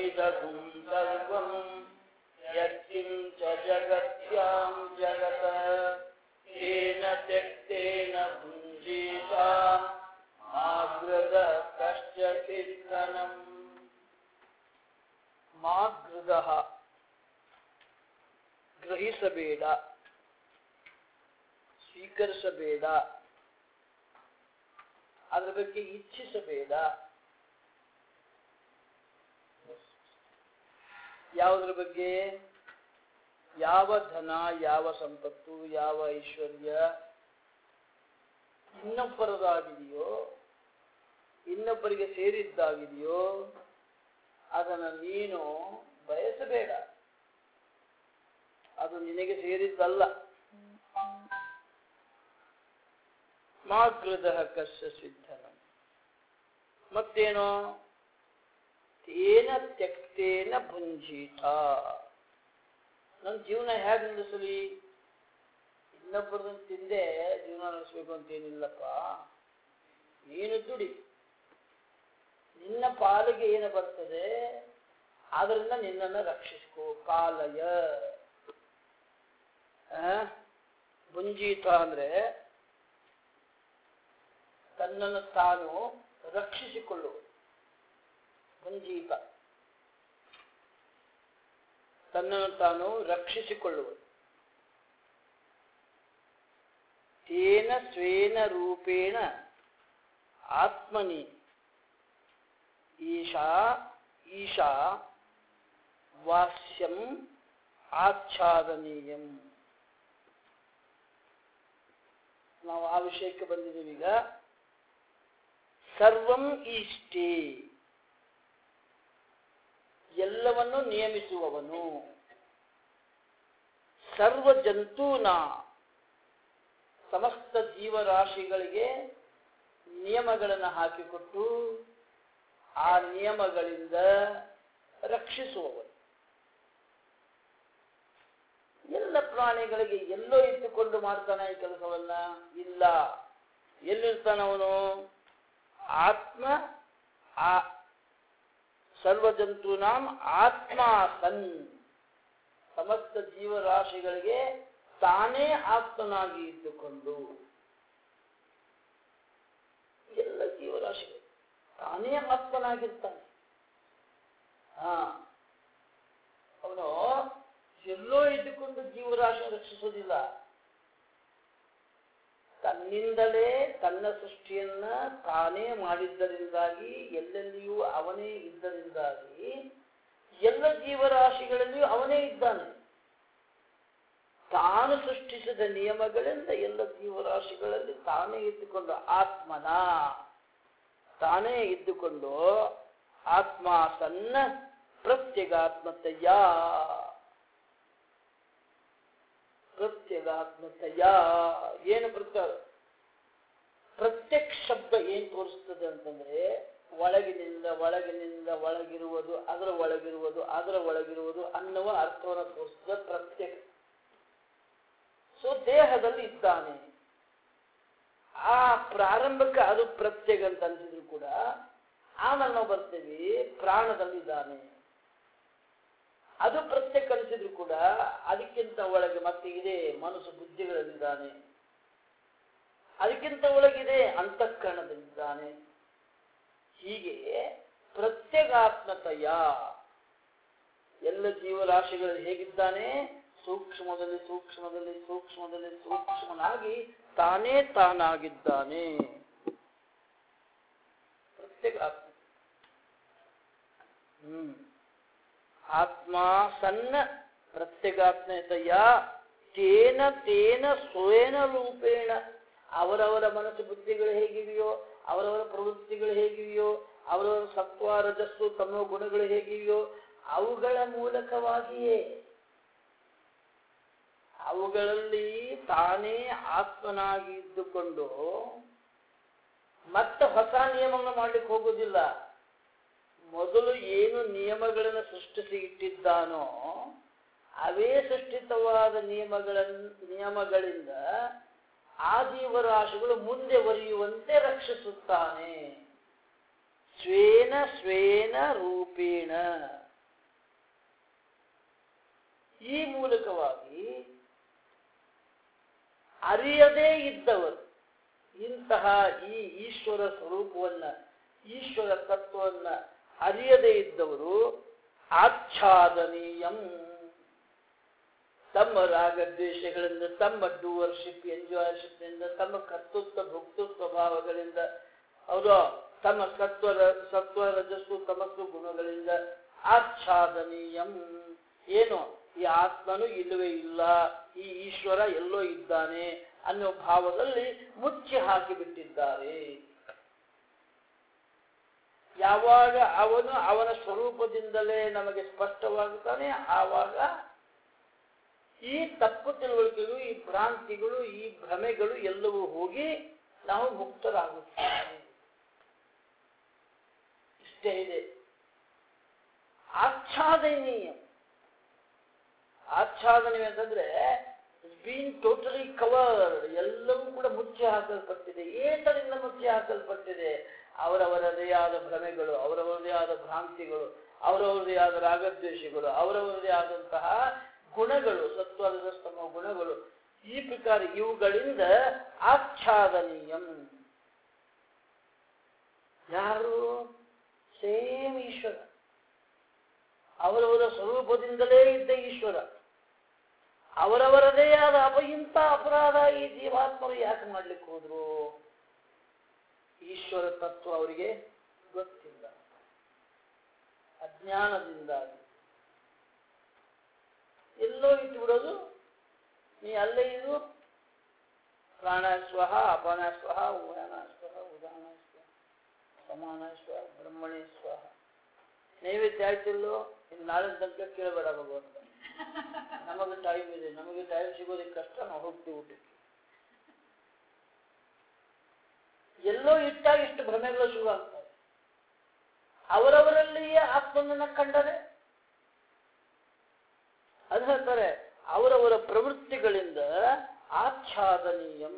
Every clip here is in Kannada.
ಐದಗುಂ ಸರ್ವಂ ಯತ್ಕಿಂಚ ಜಗತ್ಯಾಂ ಜಗತ ತೇನ ತ್ಯಕ್ತೇನ ಭುಂಜೀತ ಮಾಗೃದ ಕಶ್ಚಿತ್ತನಂ ಮಾಗೃದ ಗ್ರಹಿಸಬೇಡ ಸ್ವೀಕರಿಸಬೇಡ ಅದರ ಬಗ್ಗೆ ಇಚ್ಛಿಸಬೇಡ ಯಾವುದ್ರ ಬಗ್ಗೆ ಯಾವ ಧನ ಯಾವ ಸಂಪತ್ತು ಯಾವ ಐಶ್ವರ್ಯ ಇನ್ನೊಬ್ಬರದಾಗಿದೆಯೋ ಇನ್ನೊಬ್ಬರಿಗೆ ಸೇರಿದ್ದಾಗಿದೆಯೋ ಅದನ್ನು ನೀನು ಬಯಸಬೇಡ ಅದು ನಿನಗೆ ಸೇರಿದ್ದಲ್ಲ ಮಾಗೃದ ಕಸ್ಯ ಸಿದ್ಧನ ಮತ್ತೇನೋ ತೇನ ತ್ಯಕ್ತೇನ ಭುಂಜೀತ ನನ್ನ ಜೀವನ ಹೇಗೆ ನಡೆಸಲಿ ಇನ್ನೊಬ್ಬರದನ್ನು ತಿಂದೆ ಜೀವನ ನಡೆಸಬೇಕು ಅಂತೇನಿಲ್ಲಪ್ಪ ನೀನು ದುಡಿ ನಿನ್ನ ಪಾಲಿಗೆ ಏನು ಬರ್ತದೆ ಅದರಿಂದ ನಿನ್ನನ್ನು ರಕ್ಷಿಸ್ಕೋ ಕಾಲಯ ಆ? ಭುಂಜೀತ ಅಂದ್ರೆ ತನ್ನನ್ನು ತಾನು ರಕ್ಷಿಸಿಕೊಳ್ಳುವುದು ಭುಂಜೀತ ತನ್ನನ್ನು ತಾನು ರಕ್ಷಿಸಿಕೊಳ್ಳುವುದು ತೇನ ಸ್ವೇನ ರೂಪೇಣ ಆತ್ಮನಿ ಈಶಾ ಈಶಾ ವಾಸ್ಯಂ ಆಚ್ಛಾದನೀಯಂ ನಾವು ಆ ವಿಷಯಕ್ಕೆ ಬಂದಿದ್ದೀವಿ ಈಗ ಸರ್ವಂ ಈಷ್ಟೇ ಎಲ್ಲವನ್ನು ನಿಯಮಿಸುವವನು ಸರ್ವ ಜಂತೂನ ಸಮಸ್ತ ಜೀವರಾಶಿಗಳಿಗೆ ನಿಯಮಗಳನ್ನು ಹಾಕಿಕೊಟ್ಟು ಆ ನಿಯಮಗಳಿಂದ ರಕ್ಷಿಸುವವನು ಎಲ್ಲ ಪ್ರಾಣಿಗಳಿಗೆ ಎಲ್ಲೋ ಇಟ್ಟುಕೊಂಡು ಮಾಡ್ತಾನೆ ಈ ಕೆಲಸವನ್ನ ಇಲ್ಲ ಎಲ್ಲಿರ್ತಾನವನು ಆತ್ಮ ಆ ಸರ್ವಜಂತೂನಾಂ ಆತ್ಮ ಸನ್ ಸಮಸ್ತ ಜೀವರಾಶಿಗಳಿಗೆ ತಾನೇ ಆತ್ಮನಾಗಿ ಇದ್ದುಕೊಂಡು ಎಲ್ಲ ಜೀವರಾಶಿಗಳು ತಾನೇ ಆತ್ಮನಾಗಿರ್ತಾನೆ ಹಾ ಅವನು ಎಲ್ಲೋ ಇದ್ದುಕೊಂಡು ಜೀವರಾಶಿ ರಕ್ಷಿಸೋದಿಲ್ಲ ತನ್ನಿಂದಲೇ ತನ್ನ ಸೃಷ್ಟಿಯನ್ನ ತಾನೇ ಮಾಡಿದ್ದರಿಂದಾಗಿ ಎಲ್ಲೆಲ್ಲಿಯೂ ಅವನೇ ಇದ್ದರಿಂದಾಗಿ ಎಲ್ಲ ಜೀವರಾಶಿಗಳಲ್ಲಿಯೂ ಅವನೇ ಇದ್ದಾನೆ ತಾನು ಸೃಷ್ಟಿಸಿದ ನಿಯಮಗಳಿಂದ ಎಲ್ಲ ಜೀವರಾಶಿಗಳಲ್ಲಿ ತಾನೇ ಇದ್ದುಕೊಂಡು ಆತ್ಮನ ತಾನೇ ಇದ್ದುಕೊಂಡು ಆತ್ಮ ಸನ್ನ ಪ್ರತ್ಯಗಾತ್ಮತೆಯ ಪ್ರತ್ಯಗಾತ್ಮತೆಯ ಏನು ಪ್ರತ್ಯ ಪ್ರತ್ಯಕ್ಷ ಶಬ್ದ ಏನ್ ತೋರಿಸ್ತದೆ ಅಂತಂದ್ರೆ ಒಳಗಿನಿಂದ ಒಳಗಿನಿಂದ ಒಳಗಿರುವುದು ಅದರ ಒಳಗಿರುವುದು ಅದರ ಒಳಗಿರುವುದು ಅನ್ನುವ ಅರ್ಥವನ್ನು ತೋರಿಸ್ತದೆ ಪ್ರತ್ಯಕ್ಷ ಸೊ ದೇಹದಲ್ಲಿ ಇದ್ದಾನೆ ಆ ಪ್ರಾರಂಭಕ್ಕೆ ಅದು ಪ್ರತ್ಯೇಕ ಅಂತ ಅನ್ಸಿದ್ರು ಕೂಡ ಆಮೇಲೆ ನಾವು ಬರ್ತೇವೆ ಪ್ರಾಣದಲ್ಲಿದ್ದಾನೆ ಅದು ಪ್ರತ್ಯೇಕ ಅನಿಸಿದ್ರು ಕೂಡ ಅದಕ್ಕಿಂತ ಒಳಗೆ ಮತ್ತೆ ಇದೆ ಮನಸ್ಸು ಬುದ್ಧಿಗಳಲ್ಲಿದ್ದಾನೆ ಅದಕ್ಕಿಂತ ಒಳಗಿದೆ ಅಂತಃಕರಣದಲ್ಲಿದ್ದಾನೆ ಹೀಗೆ ಪ್ರತ್ಯೇಗಾತ್ಮತೆಯ ಎಲ್ಲ ಜೀವರಾಶಿಗಳಲ್ಲಿ ಹೇಗಿದ್ದಾನೆ ಸೂಕ್ಷ್ಮದಲ್ಲಿ ಸೂಕ್ಷ್ಮದಲ್ಲಿ ಸೂಕ್ಷ್ಮದಲ್ಲಿ ಸೂಕ್ಷ್ಮನಾಗಿ ತಾನೇ ತಾನಾಗಿದ್ದಾನೆ ಪ್ರತ್ಯೇಗಾತ್ಮ ಹ್ಮ್ ಆತ್ಮ ಸನ್ನ ಪ್ರತ್ಯೇಗಾತ್ಮತೆಯ ತೇನ ತೇನ ಸ್ವಯನ ರೂಪೇಣ ಅವರವರ ಮನಸ್ಸು ಬುದ್ಧಿಗಳು ಹೇಗಿವೆಯೋ ಅವರವರ ಪ್ರವೃತ್ತಿಗಳು ಹೇಗಿವೆಯೋ ಅವರವರ ಸತ್ವ ರಜಸ್ಸು ತಮ್ಮ ಗುಣಗಳು ಹೇಗಿವೆಯೋ ಅವುಗಳ ಮೂಲಕವಾಗಿಯೇ ಅವುಗಳಲ್ಲಿ ತಾನೇ ಆತ್ಮನಾಗಿ ಇದ್ದುಕೊಂಡು ಮತ್ತೆ ಹೊಸ ನಿಯಮವನ್ನು ಮಾಡ್ಲಿಕ್ಕೆ ಹೋಗುವುದಿಲ್ಲ ಮೊದಲು ಏನು ನಿಯಮಗಳನ್ನು ಸೃಷ್ಟಿಸಿ ಇಟ್ಟಿದ್ದಾನೋ ಅವೇ ಸೃಷ್ಟಿತವಾದ ನಿಯಮಗಳನ್ನು ನಿಯಮಗಳಿಂದ ಆ ಜೀವರಾಶಿಗಳು ಮುಂದೆ ಒರೆಯುವಂತೆ ರಕ್ಷಿಸುತ್ತಾನೆ ಸ್ವೇನ ಸ್ವೇನ ರೂಪೇಣ ಈ ಮೂಲಕವಾಗಿ ಅರಿಯದೇ ಇದ್ದವರು ಇಂತಹ ಈ ಈಶ್ವರ ಸ್ವರೂಪವನ್ನ ಈಶ್ವರ ತತ್ವವನ್ನ ಅರಿಯದೇ ಇದ್ದವರು ಆಚ್ಛಾದನೀಯಂ ತಮ್ಮ ರಾಗದ್ವೇಷಗಳಿಂದ ತಮ್ಮ ಡೂವರ್ಶಿಪ್ ಎಂಜಾಯರ್ಶಿಪ್ನಿಂದ ತಮ್ಮ ಕರ್ತೃತ್ವ ಭೋಕ್ತೃತ್ವ ಭಾವಗಳಿಂದ ಅವರು ತಮ್ಮ ಸತ್ವ ಸತ್ವ ರಜಸ್ಸು ತಮಸ್ಸು ಗುಣಗಳಿಂದ ಆಚ್ಛಾದನೀಯಂ ಏನು ಈ ಆತ್ಮನು ಇಲ್ಲವೇ ಇಲ್ಲ ಈ ಈಶ್ವರ ಎಲ್ಲೋ ಇದ್ದಾನೆ ಅನ್ನೋ ಭಾವದಲ್ಲಿ ಮುಚ್ಚಿ ಹಾಕಿಬಿಟ್ಟಿದ್ದಾರೆ ಯಾವಾಗ ಅವನು ಅವನ ಸ್ವರೂಪದಿಂದಲೇ ನಮಗೆ ಸ್ಪಷ್ಟವಾಗುತ್ತಾನೆ ಆವಾಗ ಈ ತಪ್ಪು ತಿಳುವಳಿಕೆಗಳು ಈ ಭ್ರಾಂತಿಗಳು ಈ ಭ್ರಮೆಗಳು ಎಲ್ಲವೂ ಹೋಗಿ ನಾವು ಮುಕ್ತರಾಗುತ್ತೇವೆ ಇಷ್ಟೇ ಇದೆ ಆಚ್ಛಾದನೀಯ ಆಚ್ಛಾದನೆ ಅಂತಂದ್ರೆ ಬೀನ್ ಟೋಟಲಿ ಕವರ್ಡ್ ಎಲ್ಲವೂ ಕೂಡ ಮುಚ್ಚಿ ಹಾಕಲ್ಪಟ್ಟಿದೆ ಏತರಿಂದ ಮುಚ್ಚಿ ಹಾಕಲ್ಪಟ್ಟಿದೆ ಅವರವರದೇ ಆದ ಭ್ರಮೆಗಳು ಅವರವರದೇ ಆದ ಭ್ರಾಂತಿಗಳು ಅವರವರದೇ ಆದ ರಾಗದ್ವೇಷಗಳು ಅವರವರದೇ ಆದಂತಹ ಗುಣಗಳು ಸತ್ವರಜಸ್ತಮ ಗುಣಗಳು ಈ ಪ್ರಕಾರ ಇವುಗಳಿಂದ ಆಚ್ಛಾದನೀಯಂ ಯಾರು ಸೇಮ್ ಈಶ್ವರ ಅವರವರ ಸ್ವರೂಪದಿಂದಲೇ ಇದ್ದ ಈಶ್ವರ ಅವರವರದೇ ಆದ ಅಪ ಇಂಥ ಅಪರಾಧ ಈ ಜೀವಾತ್ಮರು ಯಾಕೆ ಮಾಡ್ಲಿಕ್ಕೆ ಹೋದ್ರು ಈಶ್ವರ ತತ್ವ ಅವರಿಗೆ ಗೊತ್ತಿಲ್ಲ ಅಜ್ಞಾನದಿಂದಾಗಿ ಎಲ್ಲೋ ಇಟ್ಟು ಬಿಡೋದು ನೀ ಅಲ್ಲೇ ಇದು ಪ್ರಾಣ ಸ್ವಹ ಅಪಾನ ಸ್ವಹ ಉದಾನ ಸ್ವಹ ಉದಾನ ಸ್ವಹ ಸಮಾನ ಸ್ವಹ ಬ್ರಹ್ಮಣಿ ಸ್ವಹ ನೈವೇದ್ಯ ಆಯ್ತಿಲ್ಲೋ ಇನ್ನು ನಾಳೆ ತನಕ ಕೇಳಬೇಡ ಭಗವಂತ ನಮಗೆ ಟೈಮ್ ಇದೆ ನಮಗೆ ಟೈಮ್ ಸಿಗೋದಕ್ಕೆ ಕಷ್ಟ ನಾವು ಹೋಗ್ತೀವಿ ಊಟಕ್ಕೆ ಎಲ್ಲೋ ಇಟ್ಟಾಗ ಇಷ್ಟು ಭ್ರಮೆಗಳು ಶುರು ಆಗ್ತವೆ ಅವರವರಲ್ಲಿಯೇ ಆತ್ಮನನ್ನ ಕಂಡರೆ ಅದು ಹೇಳ್ತಾರೆ ಅವರವರ ಪ್ರವೃತ್ತಿಗಳಿಂದ ಆಚ್ಛಾದನೀಯಂ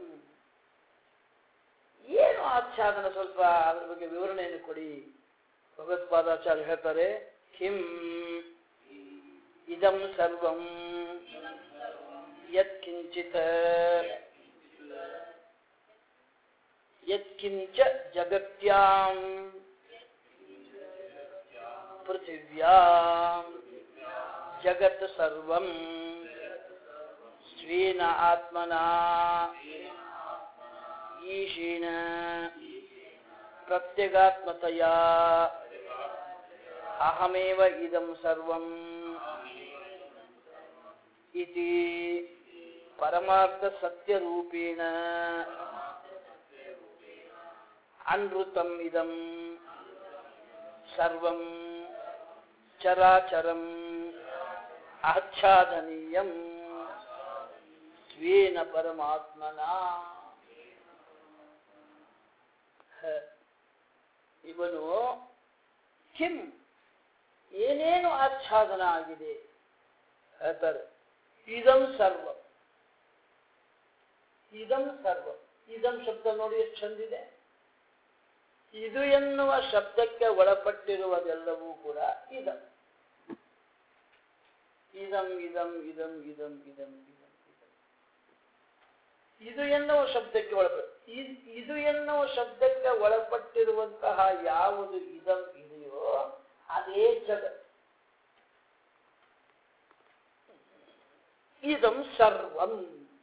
ಏನು ಆಚ್ಛಾದನ ಸ್ವಲ್ಪ ಅದ್ರ ಬಗ್ಗೆ ವಿವರಣೆಯನ್ನು ಕೊಡಿ ಭಗವತ್ಪಾದಾಚಾರ್ಯ ಹೇಳ್ತಾರೆ ಕಿಂ ಇದಂ ಸರ್ವಂ ಯತ್ಕಿಂಚಿತ್ ಯತ್ಕಿಂಚ ಜಗತ್ಯಾಂ ಪೃಥಿವ್ಯಾಂ ಜಗತ್ ಸರ್ವಂ ಸ್ವೇನ ಆತ್ಮನ ಈಶೀನ ಪ್ರತ್ಯಗಾತ್ಮತೆಯ ಅಹಮೇವ ಇದಂ ಸರ್ವಂ ಇತಿ ಪರಮಾರ್ಥ ಸತ್ಯರೂಪೇಣ ಅನೃತಂ ಇದಂ ಸರ್ವಂ ಚರಾಚರಂ ಆಚ್ಛಾದನೀಯಂ ಸ್ವೇನ ಪರಮಾತ್ಮನ ಹ. ಇವನು ಕಿಂ ಏನೇನು ಆಚ್ಛಾದನ ಆಗಿದೆ ಹೇಳ್ತಾರೆ ಇದಂ ಸರ್ವ ಇದಂ ಸರ್ವ ಇದಂ ಶಬ್ದ ನೋಡಿ ಎಷ್ಟು ಚಂದಿದೆ ಇದು ಎನ್ನುವ ಶಬ್ದಕ್ಕೆ ಒಳಪಟ್ಟಿರುವುದೆಲ್ಲವೂ ಕೂಡ ಇದಂ ಇದಂ ಇದಂ ಇದಂ ಇದಂ ಇದಂ ಇದಂ ಇದಂ ಇದು ಎನ್ನುವ ಶಬ್ದಕ್ಕೆ ಒಳಪಟ್ಟ ಇದ್- ಇದು ಎನ್ನುವ ಶಬ್ದಕ್ಕೆ ಒಳಪಟ್ಟಿರುವಂತಹ ಯಾವುದು ಇದಂ ಇದೆಯೋ ಅದೇ ಜಗತ್ ಇದಂ ಸರ್ವಂ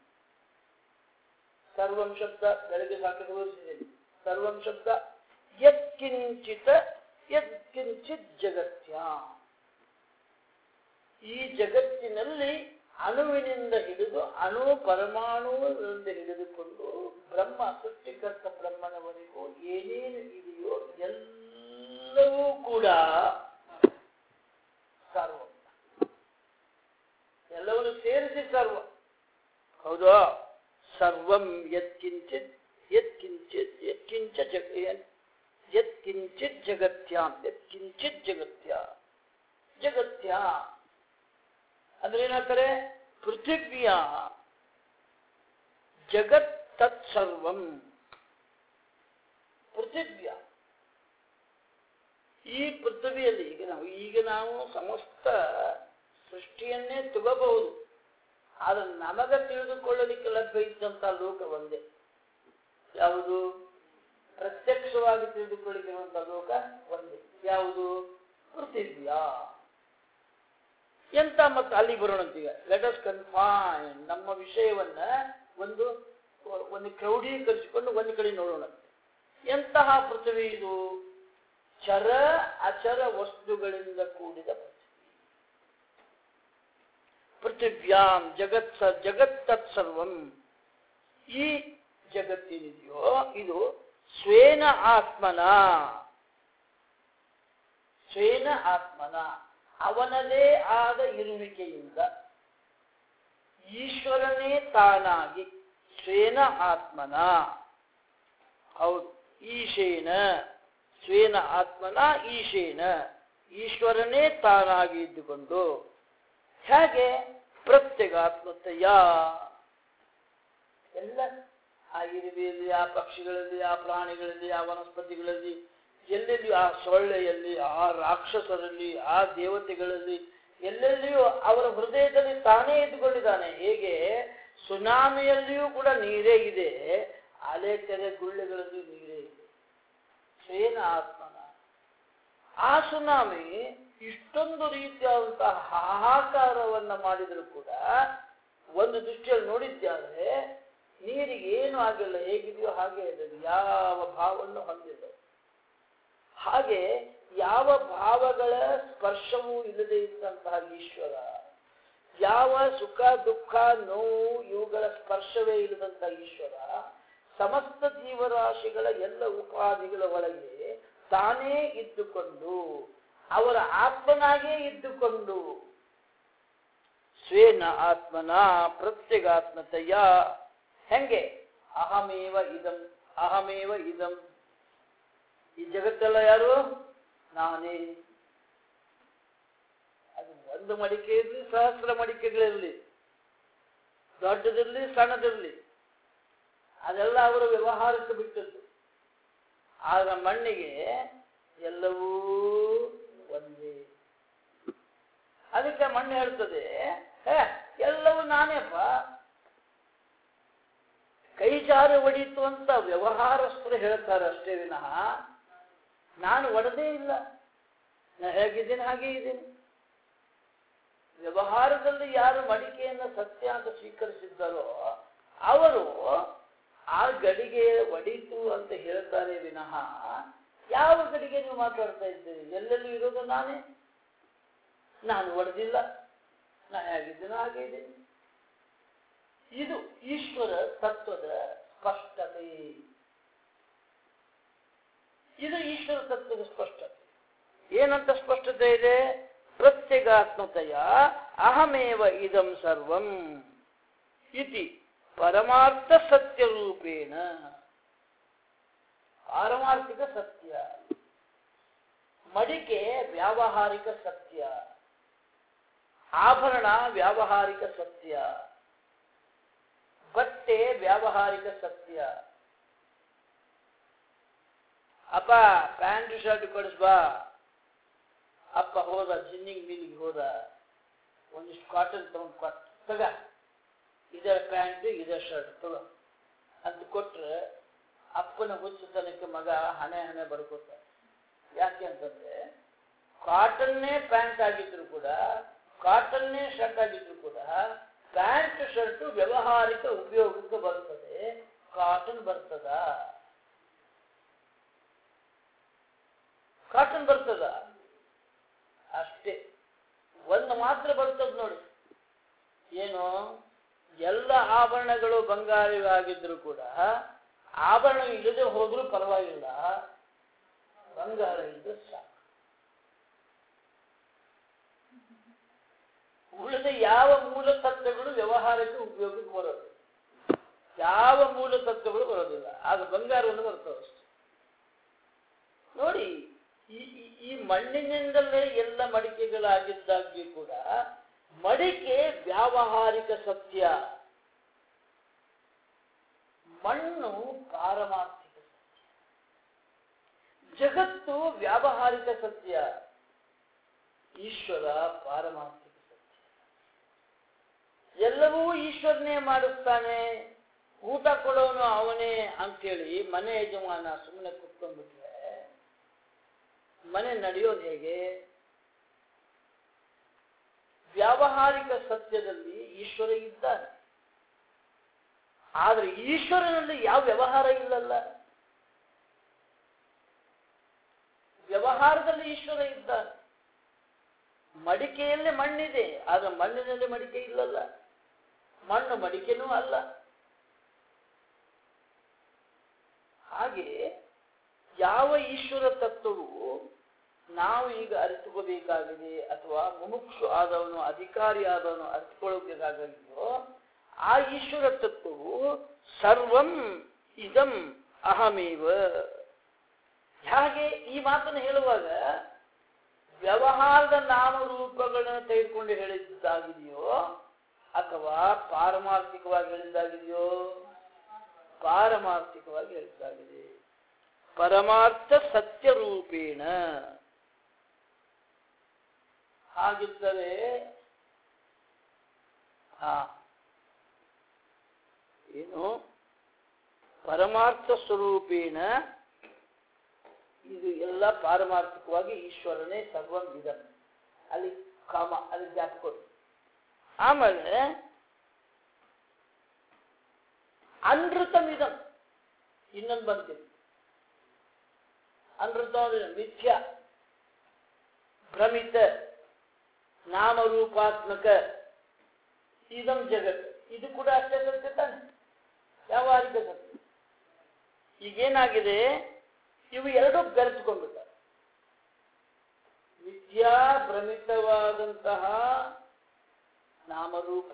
ಸರ್ವಂ ಶಬ್ದ ಬೆಳಗ್ಗೆ ಸಾಕಷ್ಟು ಓದಿಸಿದ್ದೇನೆ ಸರ್ವಂ ಶಬ್ದ ಯತ್ಕಿಂಚಿತ ಯತ್ಕಿಂಚಿತ್ ಜಗತ್ಯ ಈ ಜಗತ್ತಿನಲ್ಲಿ ಅಣುವಿನಿಂದ ಹಿಡಿದು ಅಣು ಪರಮಾಣುವಿನಿಂದ ಹಿಡಿದುಕೊಂಡು ಬ್ರಹ್ಮ ಸೃಷ್ಟಿಕರ್ತ ಬ್ರಹ್ಮನವರೆಗೂ ಏನೇನು ಇದೆಯೋ ಎಲ್ಲವೂ ಕೂಡ ಸರ್ವ ಎಲ್ಲವನ್ನು ಸೇರಿಸಿ ಸರ್ವ ಹೌದಾ ಸರ್ವಂ ಯತ್ಕಿಂಚಿತ್ ಯತ್ಕಿಂಚಿತ್ ಯತ್ಕಿಂಚ ಜಗ ಯತ್- ಯತ್ಕಿಂಚಿತ್ ಜಗತ್ಯಾಂ ಯತ್ಕಿಂಚಿತ್ ಜಗತ್ಯ ಜಗತ್ಯ ಅಂದ್ರೆ ಏನಾಗ್ತಾರೆ ಪೃಥಿವಿಯ ಜಗತ್ ತತ್ಸರ್ವಂ ಪೃಥಿವ್ಯ ಈ ಪೃಥ್ವಿಯಲ್ಲಿ ಈಗ ನಾವು ಈಗ ನಾವು ಸಮಸ್ತ ಸೃಷ್ಟಿಯನ್ನೇ ತಗೋಬಹುದು ಆದ್ರೆ ನಮಗ ತಿಳಿದುಕೊಳ್ಳಲಿಕ್ಕೆ ಲಭ್ಯ ಇದ್ದಂತ ಲೋಕ ಒಂದೇ ಯಾವುದು ಪ್ರತ್ಯಕ್ಷವಾಗಿ ತಿಳಿದುಕೊಳ್ಳಿರುವಂತ ಲೋಕ ಒಂದೇ ಯಾವುದು ಪೃಥಿವ್ಯಾ ಎಂತ ಮತ್ತೆ ಅಲ್ಲಿ ಬರೋಣಂತೀಗ ಲೆಟ್ ಅಸ್ ಕನ್ಫೈನ್ ನಮ್ಮ ವಿಷಯವನ್ನ ಒಂದು ಒಂದು ಕ್ರೌಢೀಕರಿಸಿಕೊಂಡು ಒಂದು ಕಡೆ ನೋಡೋಣ ಎಂತಹ ಪೃಥ್ವಿ ಇದು ಚರ ಅಚರ ವಸ್ತುಗಳಿಂದ ಕೂಡಿದ ಪೃಥ್ವಿ ಪೃಥಿವ್ಯಾಂ ಜಗತ್ ಸ ಜಗತ್ತತ್ ಸರ್ವಂ ಈ ಜಗತ್ತೇನಿದೆಯೋ ಇದು ಸ್ವೇನ ಆತ್ಮನ ಸ್ವೇನ ಆತ್ಮನ ಅವನದೇ ಆದ ಇರುವಿಕೆಯಿಂದ ಈಶ್ವರನೇ ತಾನಾಗಿ ಸ್ವೇನ ಆತ್ಮನ ಹೌದು ಈಶೇನ ಸ್ವೇನ ಆತ್ಮನ ಈಶೇನ ಈಶ್ವರನೇ ತಾನಾಗಿ ಇದ್ದುಕೊಂಡು ಹೇಗೆ ಪ್ರತ್ಯೇಗಾತ್ಮತೆಯ ಎಲ್ಲ ಆ ಇರುವೆಯಲ್ಲಿ ಆ ಪಕ್ಷಿಗಳಲ್ಲಿ ಆ ಪ್ರಾಣಿಗಳಲ್ಲಿ ಆ ವನಸ್ಪತಿಗಳಲ್ಲಿ ಎಲ್ಲೆಲ್ಲಿಯೂ ಆ ಸೊಳ್ಳೆಯಲ್ಲಿ ಆ ರಾಕ್ಷಸರಲ್ಲಿ ಆ ದೇವತೆಗಳಲ್ಲಿ ಎಲ್ಲೆಲ್ಲಿಯೂ ಅವರ ಹೃದಯದಲ್ಲಿ ತಾನೇ ಇದ್ದುಕೊಂಡಿದ್ದಾನೆ ಹೇಗೆ ಸುನಾಮಿಯಲ್ಲಿಯೂ ಕೂಡ ನೀರೇ ಇದೆ ಅಲೆ ತೆರೆ ಗುಳ್ಳೆಗಳಲ್ಲಿಯೂ ನೀರೇ ಇದೆ ಸ್ವೇನ ಆತ್ಮನ ಆ ಸುನಾಮಿ ಇಷ್ಟೊಂದು ರೀತಿಯಾದಂತಹ ಹಾಹಾಕಾರವನ್ನ ಮಾಡಿದರೂ ಕೂಡ ಒಂದು ದೃಷ್ಟಿಯಲ್ಲಿ ನೋಡಿದ್ದಾದ್ರೆ ನೀರಿಗೆ ಏನು ಆಗಿಲ್ಲ ಹೇಗಿದೆಯೋ ಹಾಗೆ ಇದೆ ಅದು ಯಾವ ಭಾವವನ್ನು ಹೊಂದಿಲ್ಲ ಹಾಗೆ ಯಾವ ಭಾವಗಳ ಸ್ಪರ್ಶವೂ ಇಲ್ಲದೆ ಇದ್ದಂತಹ ಈಶ್ವರ ಯಾವ ಸುಖ ದುಃಖ ನೋವು ಇವುಗಳ ಸ್ಪರ್ಶವೇ ಇಲ್ಲದಂತಹ ಈಶ್ವರ ಸಮಸ್ತ ಜೀವರಾಶಿಗಳ ಎಲ್ಲ ಉಪಾಧಿಗಳ ಒಳಗೆ ತಾನೇ ಇದ್ದುಕೊಂಡು ಅವರ ಆತ್ಮನಾಗೇ ಇದ್ದುಕೊಂಡು ಸ್ವೇನ ಆತ್ಮನ ಪ್ರತ್ಯಗಾತ್ಮತೆಯ ಹೆಂಗೆ ಅಹಮೇವ ಇದಂ ಅಹಮೇವ ಇದಂ ಈ ಜಗತ್ತೆಲ್ಲ ಯಾರು ನಾನೇ ಅದು ಒಂದು ಮಡಿಕೆ ಇರಲಿ ಸಹಸ್ರ ಮಡಿಕೆಗಳಿರಲಿ ದೊಡ್ಡದಿರಲಿ ಸಣ್ಣದಿರಲಿ ಅದೆಲ್ಲ ಅವರ ವ್ಯವಹಾರಕ್ಕೆ ಬಿಟ್ಟದ್ದು ಆಗ ಮಣ್ಣಿಗೆ ಎಲ್ಲವೂ ಒಂದೇ ಅದಕ್ಕೆ ಮಣ್ಣು ಹೇಳ್ತದೆ "ಹೇ, ಎಲ್ಲವೂ ನಾನೇಪ್ಪ ಕೈ ಜಾರಿ ಒಡೀತು ಅಂತ ವ್ಯವಹಾರಸ್ಥರು ಹೇಳ್ತಾರೆ ಅಷ್ಟೇ ವಿನಃ ನಾನು ಒಡೆದೇ ಇಲ್ಲ ನಾ ಹೇಗಿದ್ದೀನಿ ಹಾಗೆ ಇದ್ದೀನಿ ವ್ಯವಹಾರದಲ್ಲಿ ಯಾರು ಮಡಿಕೆಯನ್ನು ಸತ್ಯ ಅಂತ ಸ್ವೀಕರಿಸಿದ್ದಾರೋ ಅವರು ಆ ಗಡಿಗೆ ಒಡೀತು ಅಂತ ಹೇಳ್ತಾರೆ ವಿನಃ ಯಾವ ಗಡಿಗೆ ನೀವು ಮಾತಾಡ್ತಾ ಇದ್ದೀರಿ ಎಲ್ಲೆಲ್ಲೂ ಇರೋದು ನಾನೇ ನಾನು ಒಡೆದಿಲ್ಲ ನಾ ಹೇಗಿದ್ದೀನೋ ಹಾಗೆ ಇದ್ದೀನಿ ಇದು ಈಶ್ವರ ತತ್ವದ ಸ್ಪಷ್ಟತೆ ಇದು ಈಶ್ವರ ತತ್ವದ ಸ್ಪಷ್ಟತೆ ಏನಂತ ಸ್ಪಷ್ಟತೆ ಇದೆ ಪ್ರತ್ಯಗಾತ್ಮತೆಯ ಅಹಮೇವ ಇದಂ ಸರ್ವಂ ಇತಿ ಪರಮಾರ್ಥ ಸತ್ಯ ರೂಪೇಣ ಪಾರಮಾರ್ಥಿಕ ಸತ್ಯ ಮಡಿಕೆ ವ್ಯಾವಹಾರಿಕ ಸತ್ಯ ಆಭರಣ ವ್ಯಾವಹಾರಿಕ ಸತ್ಯ ಬಟ್ಟೆ ವ್ಯಾವಹಾರಿಕ ಸತ್ಯ ಅಪ್ಪ ಪ್ಯಾಂಟ್ ಶರ್ಟ್ ಕೊಡಿಸ್ಬಾ ಅಪ್ಪ ಹೋದ ಜಿನ್ನಿಂಗ್ ಮಿಲ್ಲಿಗೆ ಹೋದ ಒಂದಿಷ್ಟು ಕಾಟನ್ ತಗೊಂಡು ಕೊಟ್ಟ ತಗ ಇದೇ ಪ್ಯಾಂಟ್ ಇದೇ ಶರ್ಟ್ ತಗೋ ಅಂತ ಕೊಟ್ರೆ ಅಪ್ಪನ ಹುಚ್ಚುತನಕ್ಕೆ ಮಗ ಹಣೆ ಹಣೆ ಬರ್ಕೋತ ಯಾಕೆ ಅಂತಂದ್ರೆ ಕಾಟನ್ನೇ ಪ್ಯಾಂಟ್ ಆಗಿದ್ರು ಕೂಡ ಕಾಟನ್ನೇ ಶರ್ಟ್ ಆಗಿದ್ರು ಕೂಡ ಪ್ಯಾಂಟ್ ಶರ್ಟ್ ವ್ಯವಹಾರಿಕ ಉಪಯೋಗಕ್ಕೆ ಬರ್ತದೆ ಕಾಟನ್ ಬರ್ತದ ಕಾಟನ್ ಬರ್ತದ ಅಷ್ಟೇ ಒಂದು ಮಾತ್ರ ಬರ್ತದ ನೋಡಿ ಏನು ಎಲ್ಲ ಆಭರಣಗಳು ಬಂಗಾರವಾಗಿದ್ರು ಕೂಡ ಆಭರಣ ಇಲ್ಲದೆ ಹೋದ್ರೂ ಪರವಾಗಿಲ್ಲ ಬಂಗಾರ ಇದ್ದು ಸಾಕು ಉಳಿದ ಯಾವ ಮೂಲ ತತ್ವಗಳು ವ್ಯವಹಾರಕ್ಕೆ ಉಪಯೋಗಕ್ಕೆ ಬರೋದು ಯಾವ ಮೂಲ ತತ್ವಗಳು ಬರೋದಿಲ್ಲ ಆಗ ಬಂಗಾರವನ್ನು ಬರ್ತವೆ ಅಷ್ಟೇ ನೋಡಿ ಈ ಈ- ಈ ಮಣ್ಣಿನಿಂದಲೇ ಎಲ್ಲ ಮಡಿಕೆಗಳಾಗಿದ್ದಾಗ್ಯೂ ಕೂಡ ಮಡಿಕೆ ವ್ಯಾವಹಾರಿಕ ಸತ್ಯ ಮಣ್ಣು ಪಾರಮಾರ್ಥಿಕ ಸತ್ಯ ಜಗತ್ತು ವ್ಯಾವಹಾರಿಕ ಸತ್ಯ ಈಶ್ವರ ಪಾರಮಾರ್ಥಿಕ ಸತ್ಯ ಎಲ್ಲವೂ ಈಶ್ವರನೇ ಮಾಡಿಸ್ತಾನೆ ಊಟ ಕೊಡೋನು ಅವನೇ ಅಂತೇಳಿ ಮನೆ ಯಜಮಾನ ಸುಮ್ಮನೆ ಕುತ್ಕೊಂಡ್ಬಿಟ್ರೆ ಮನೆ ನಡೆಯೋದು ಹೇಗೆ ವ್ಯಾವಹಾರಿಕ ಸತ್ಯದಲ್ಲಿ ಈಶ್ವರ ಇದ್ದಾನೆ ಆದ್ರೆ ಈಶ್ವರನಲ್ಲಿ ಯಾವ ವ್ಯವಹಾರ ಇಲ್ಲಲ್ಲ ವ್ಯವಹಾರದಲ್ಲಿ ಈಶ್ವರ ಇದ್ದಾನೆ ಮಡಿಕೆಯಲ್ಲಿ ಮಣ್ಣಿದೆ ಆದ್ರೆ ಮಣ್ಣಿನಲ್ಲಿ ಮಡಿಕೆ ಇಲ್ಲಲ್ಲ ಮಣ್ಣು ಮಡಿಕೆನೂ ಅಲ್ಲ ಹಾಗೆ ಯಾವ ಈಶ್ವರ ತತ್ವವು ನಾವು ಈಗ ಅರಿತುಕೋಬೇಕಾಗಿದೆ ಅಥವಾ ಮುಮುಕ್ಷು ಆದವನು ಅಧಿಕಾರಿ ಆದವನು ಅರಿತುಕೊಳ್ಳಬೇಕಾಗಿದೆಯೋ ಆ ಈಶ್ವರ ತತ್ವವು ಸರ್ವಂ ಇದಂ ಅಹಮೇವ ಹಾಗೆ ಈ ಮಾತನ್ನು ಹೇಳುವಾಗ ವ್ಯವಹಾರದ ನಾಮರೂಪಗಳನ್ನು ತೆಗೆದುಕೊಂಡು ಹೇಳಿದ್ದಾಗಿದೆಯೋ ಅಥವಾ ಪಾರಮಾರ್ಥಿಕವಾಗಿ ಹೇಳಿದ್ದಾಗಿದೆಯೋ ಪಾರಮಾರ್ಥಿಕವಾಗಿ ಹೇಳಿದ್ದಾಗಿದೆ ಪರಮಾರ್ಥ ಸತ್ಯರೂಪೇಣ ಹಾಗಿದ್ದರೆ ಹಾ ಏನು ಪರಮಾರ್ಥ ಸ್ವರೂಪೇಣ ಇದು ಎಲ್ಲ ಪಾರಮಾರ್ಥಿಕವಾಗಿ ಈಶ್ವರನೇ ಸರ್ವಂ ಇದನ್ ಅಲ್ಲಿ ಕಾಮ ಅಲ್ಲಿ ಜ್ಞಾಪಕೊಡಿ ಆಮೇಲೆ ಅನೃತಮಿದಂ ಇನ್ನೊಂದು ಬಂತೀನಿ ಅನೃತ ಅಂದ್ರೆ ಮಿಥ್ಯ ಭ್ರಮಿತ ನಾಮರೂಪಾತ್ಮಕ ಇದಂ ಜಗತ್ ಇದು ಕೂಡ ಅಷ್ಟೇ ಸತ್ಯ ತಾನೆ ವ್ಯಾವಹಾರಿಕ ಸತ್ಯ ಈಗೇನಾಗಿದೆ ಇವು ಎರಡೂ ಬೆರೆತುಕೊಂಡ್ಬಿಟ್ಟಾರೆ ವಿದ್ಯಾ ಭ್ರಮಿತವಾದಂತಹ ನಾಮರೂಪ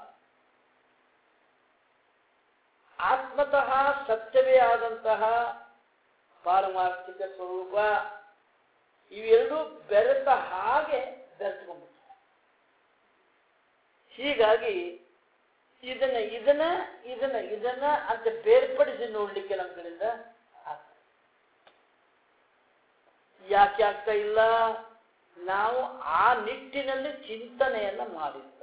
ಆತ್ಮತಃ ಸತ್ಯವೇ ಆದಂತಹ ಪಾರಮಾರ್ಥಿಕ ಸ್ವರೂಪ ಇವೆರಡೂ ಬೆರೆತ ಹಾಗೆ ಬೆರೆತ್ಕೊಂಡ್ಬಿಟ್ಟ ಹೀಗಾಗಿ ಇದನ್ನ ಇದನ್ನ ಇದನ್ನ ಇದನ್ನ ಅಂತ ಬೇರ್ಪಡಿಸಿ ನೋಡ್ಲಿಕ್ಕೆ ನಮ್ಮ ಕಡೆಯಿಂದ ಆಗ್ತದೆ ಯಾಕೆ ಆಗ್ತಾ ಇಲ್ಲ ನಾವು ಆ ನಿಟ್ಟಿನಲ್ಲಿ ಚಿಂತನೆಯನ್ನ ಮಾಡಿಲ್ಲ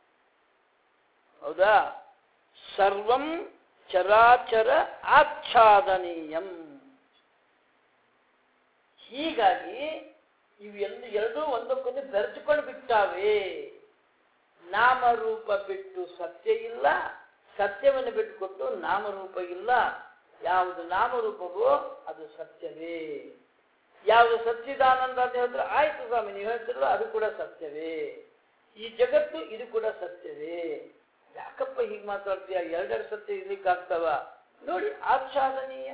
ಹೌದಾ ಸರ್ವಂ ಚರಾಚರ ಆಚ್ಛಾದನೀಯಂ ಹೀಗಾಗಿ ಇವೆಲ್ಲ ಎರಡೂ ಒಂದಕ್ಕೊಂದು ಬೆರೆತುಕೊಂಡು ಬಿಟ್ಟಾವೆ ನಾಮರೂಪ ಬಿಟ್ಟು ಸತ್ಯ ಇಲ್ಲ ಸತ್ಯವನ್ನು ಬಿಟ್ಟುಕೊಟ್ಟು ನಾಮರೂಪ ಇಲ್ಲ ಯಾವುದು ನಾಮರೂಪವೋ ಅದು ಸತ್ಯವೇ ಯಾವುದು ಸಚ್ಚಿದಾನಂದ ಅಂತ ಹೇಳಿದ್ರೆ ಆಯ್ತು ಸ್ವಾಮಿ ನೀವು ಹೇಳ್ತಿರಲ್ಲ ಅದು ಕೂಡ ಸತ್ಯವೇ ಈ ಜಗತ್ತು ಇದು ಕೂಡ ಸತ್ಯವೇ ಯಾಕಪ್ಪ ಹೀಗೆ ಮಾತಾಡ್ತೀಯ ಎರಡೆರಡು ಸತ್ಯ ಇರ್ಲಿಕ್ಕೆ ಆಗ್ತಾವ ನೋಡಿ ಆಚ್ಛಾದನೀಯ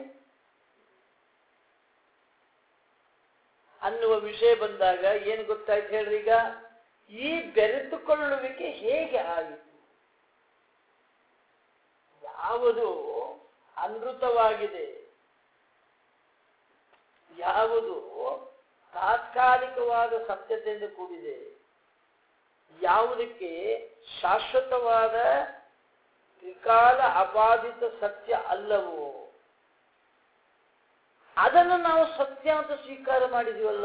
ಅನ್ನುವ ವಿಷಯ ಬಂದಾಗ ಏನು ಗೊತ್ತಾಯ್ತು ಹೇಳ್ರಿ ಈಗ ಈ ಬೆರೆತುಕೊಳ್ಳುವಿಕೆ ಹೇಗೆ ಆಯಿತು ಯಾವುದು ಅನೃತವಾಗಿದೆ ಯಾವುದು ತಾತ್ಕಾಲಿಕವಾದ ಸತ್ಯತೆಯಿಂದ ಕೂಡಿದೆ ಯಾವುದಕ್ಕೆ ಶಾಶ್ವತವಾದ ತ್ರಿಕಾಲ ಅಬಾಧಿತ ಸತ್ಯ ಅಲ್ಲವೋ ಅದನ್ನು ನಾವು ಸತ್ಯ ಅಂತ ಸ್ವೀಕಾರ ಮಾಡಿದೀವಲ್ಲ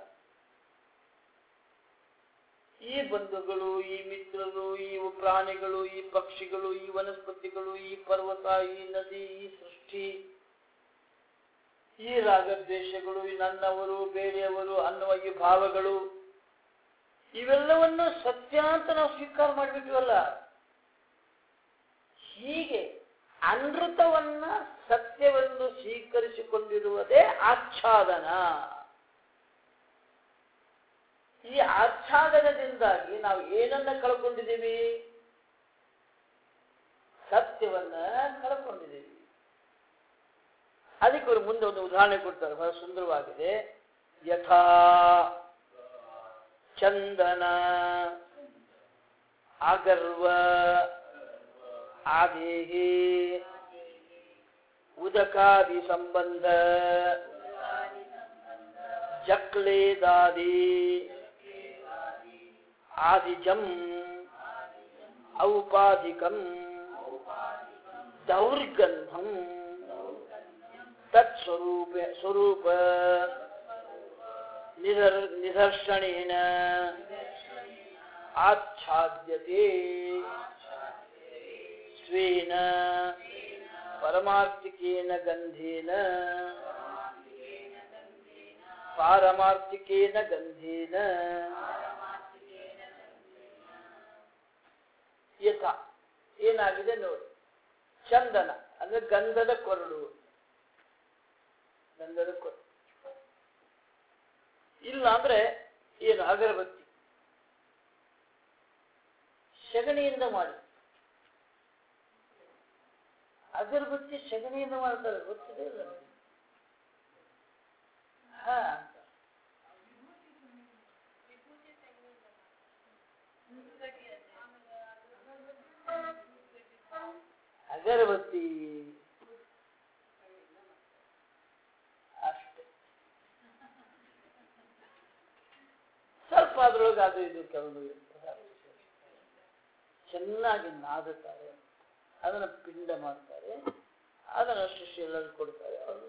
ಈ ಬಂಧುಗಳು ಈ ಮಿತ್ರರು ಈ ಪ್ರಾಣಿಗಳು ಈ ಪಕ್ಷಿಗಳು ಈ ವನಸ್ಪತಿಗಳು ಈ ಪರ್ವತ ಈ ನದಿ ಈ ಸೃಷ್ಟಿ ಈ ರಾಗದ್ವೇಷಗಳು ಈ ನನ್ನವರು ಬೇರೆಯವರು ಅನ್ನುವ ಈ ಭಾವಗಳು ಇವೆಲ್ಲವನ್ನು ಸತ್ಯ ಅಂತ ನಾವು ಸ್ವೀಕಾರ ಮಾಡಿಬಿಟ್ವಲ್ಲ ಹೀಗೆ ಅನೃತವನ್ನ ಸತ್ಯವೆಂದು ಸ್ವೀಕರಿಸಿಕೊಂಡಿರುವುದೇ ಆಚ್ಛಾದನ ಈ ಆಚ್ಛಾದನದಿಂದಾಗಿ ನಾವು ಏನನ್ನ ಕಳ್ಕೊಂಡಿದ್ದೀವಿ ಸತ್ಯವನ್ನ ಕಳ್ಕೊಂಡಿದ್ದೀವಿ ಅದಕ್ಕೆ ಅವರು ಮುಂದೆ ಒಂದು ಉದಾಹರಣೆ ಕೊಡ್ತಾರೆ ಬಹಳ ಸುಂದರವಾಗಿದೆ ಯಥಾ ಚಂದನ ಆಗರ್ವ ಆದೇಹಿ ಉದಕಾದಿ ಸಂಬಂಧ ಜಕ್ಲೇದಾದಿ ಆದಿಜಂ ಔಪಾಧಿಕಂ ದೌರ್ಗಂಧಂ ತತ್ಸ್ವರೂಪ ಸ್ವರೂಪ ನಿದರ್ ನಿದರ್ಶನೇನ ಆಚ್ಛಾದ್ಯತೆ ಸ್ವೇನ ಪರಮಾರ್ಥಿಕೇನ ಗಂಧೇನ ಪಾರಮಾರ್ಥಿಕೇನ ಗಂಧೇನ ಯಥ ಏನಾಗಿದೆ ನೋಡಿ ಚಂದನ ಅಂದ್ರೆ ಗಂಧದ ಕೊರಡು ಗಂಧದ ಕೊರಡು ಇಲ್ಲ ಅಂದ್ರೆ ಏನು ಅಗರಬತ್ತಿ ಸಗಣಿಯಿಂದ ಮಾಡಿ ಅಗರಬತ್ತಿ ಸಗಣಿಯಿಂದ ಮಾಡ್ತಾರೆ ಗೊತ್ತಿದೆ ಇಲ್ಲ ನಿಮ್ಗೆ? ಹಾ ಅಗರಬತ್ತಿ ಅಷ್ಟೇ ಸ್ವಲ್ಪ ಅದ್ರೊಳಗೆ ಅದು ಇದು ಕೆಲವು ಚೆನ್ನಾಗಿ ನಾದುತ್ತಾರೆ ಅದನ್ನು ಪಿಂಡ ಮಾಡ್ತಾರೆ ಅದನ್ನು ಶಿಷ್ಯರಲ್ಲಿ ಕೊಡ್ತಾರೆ ಅವರು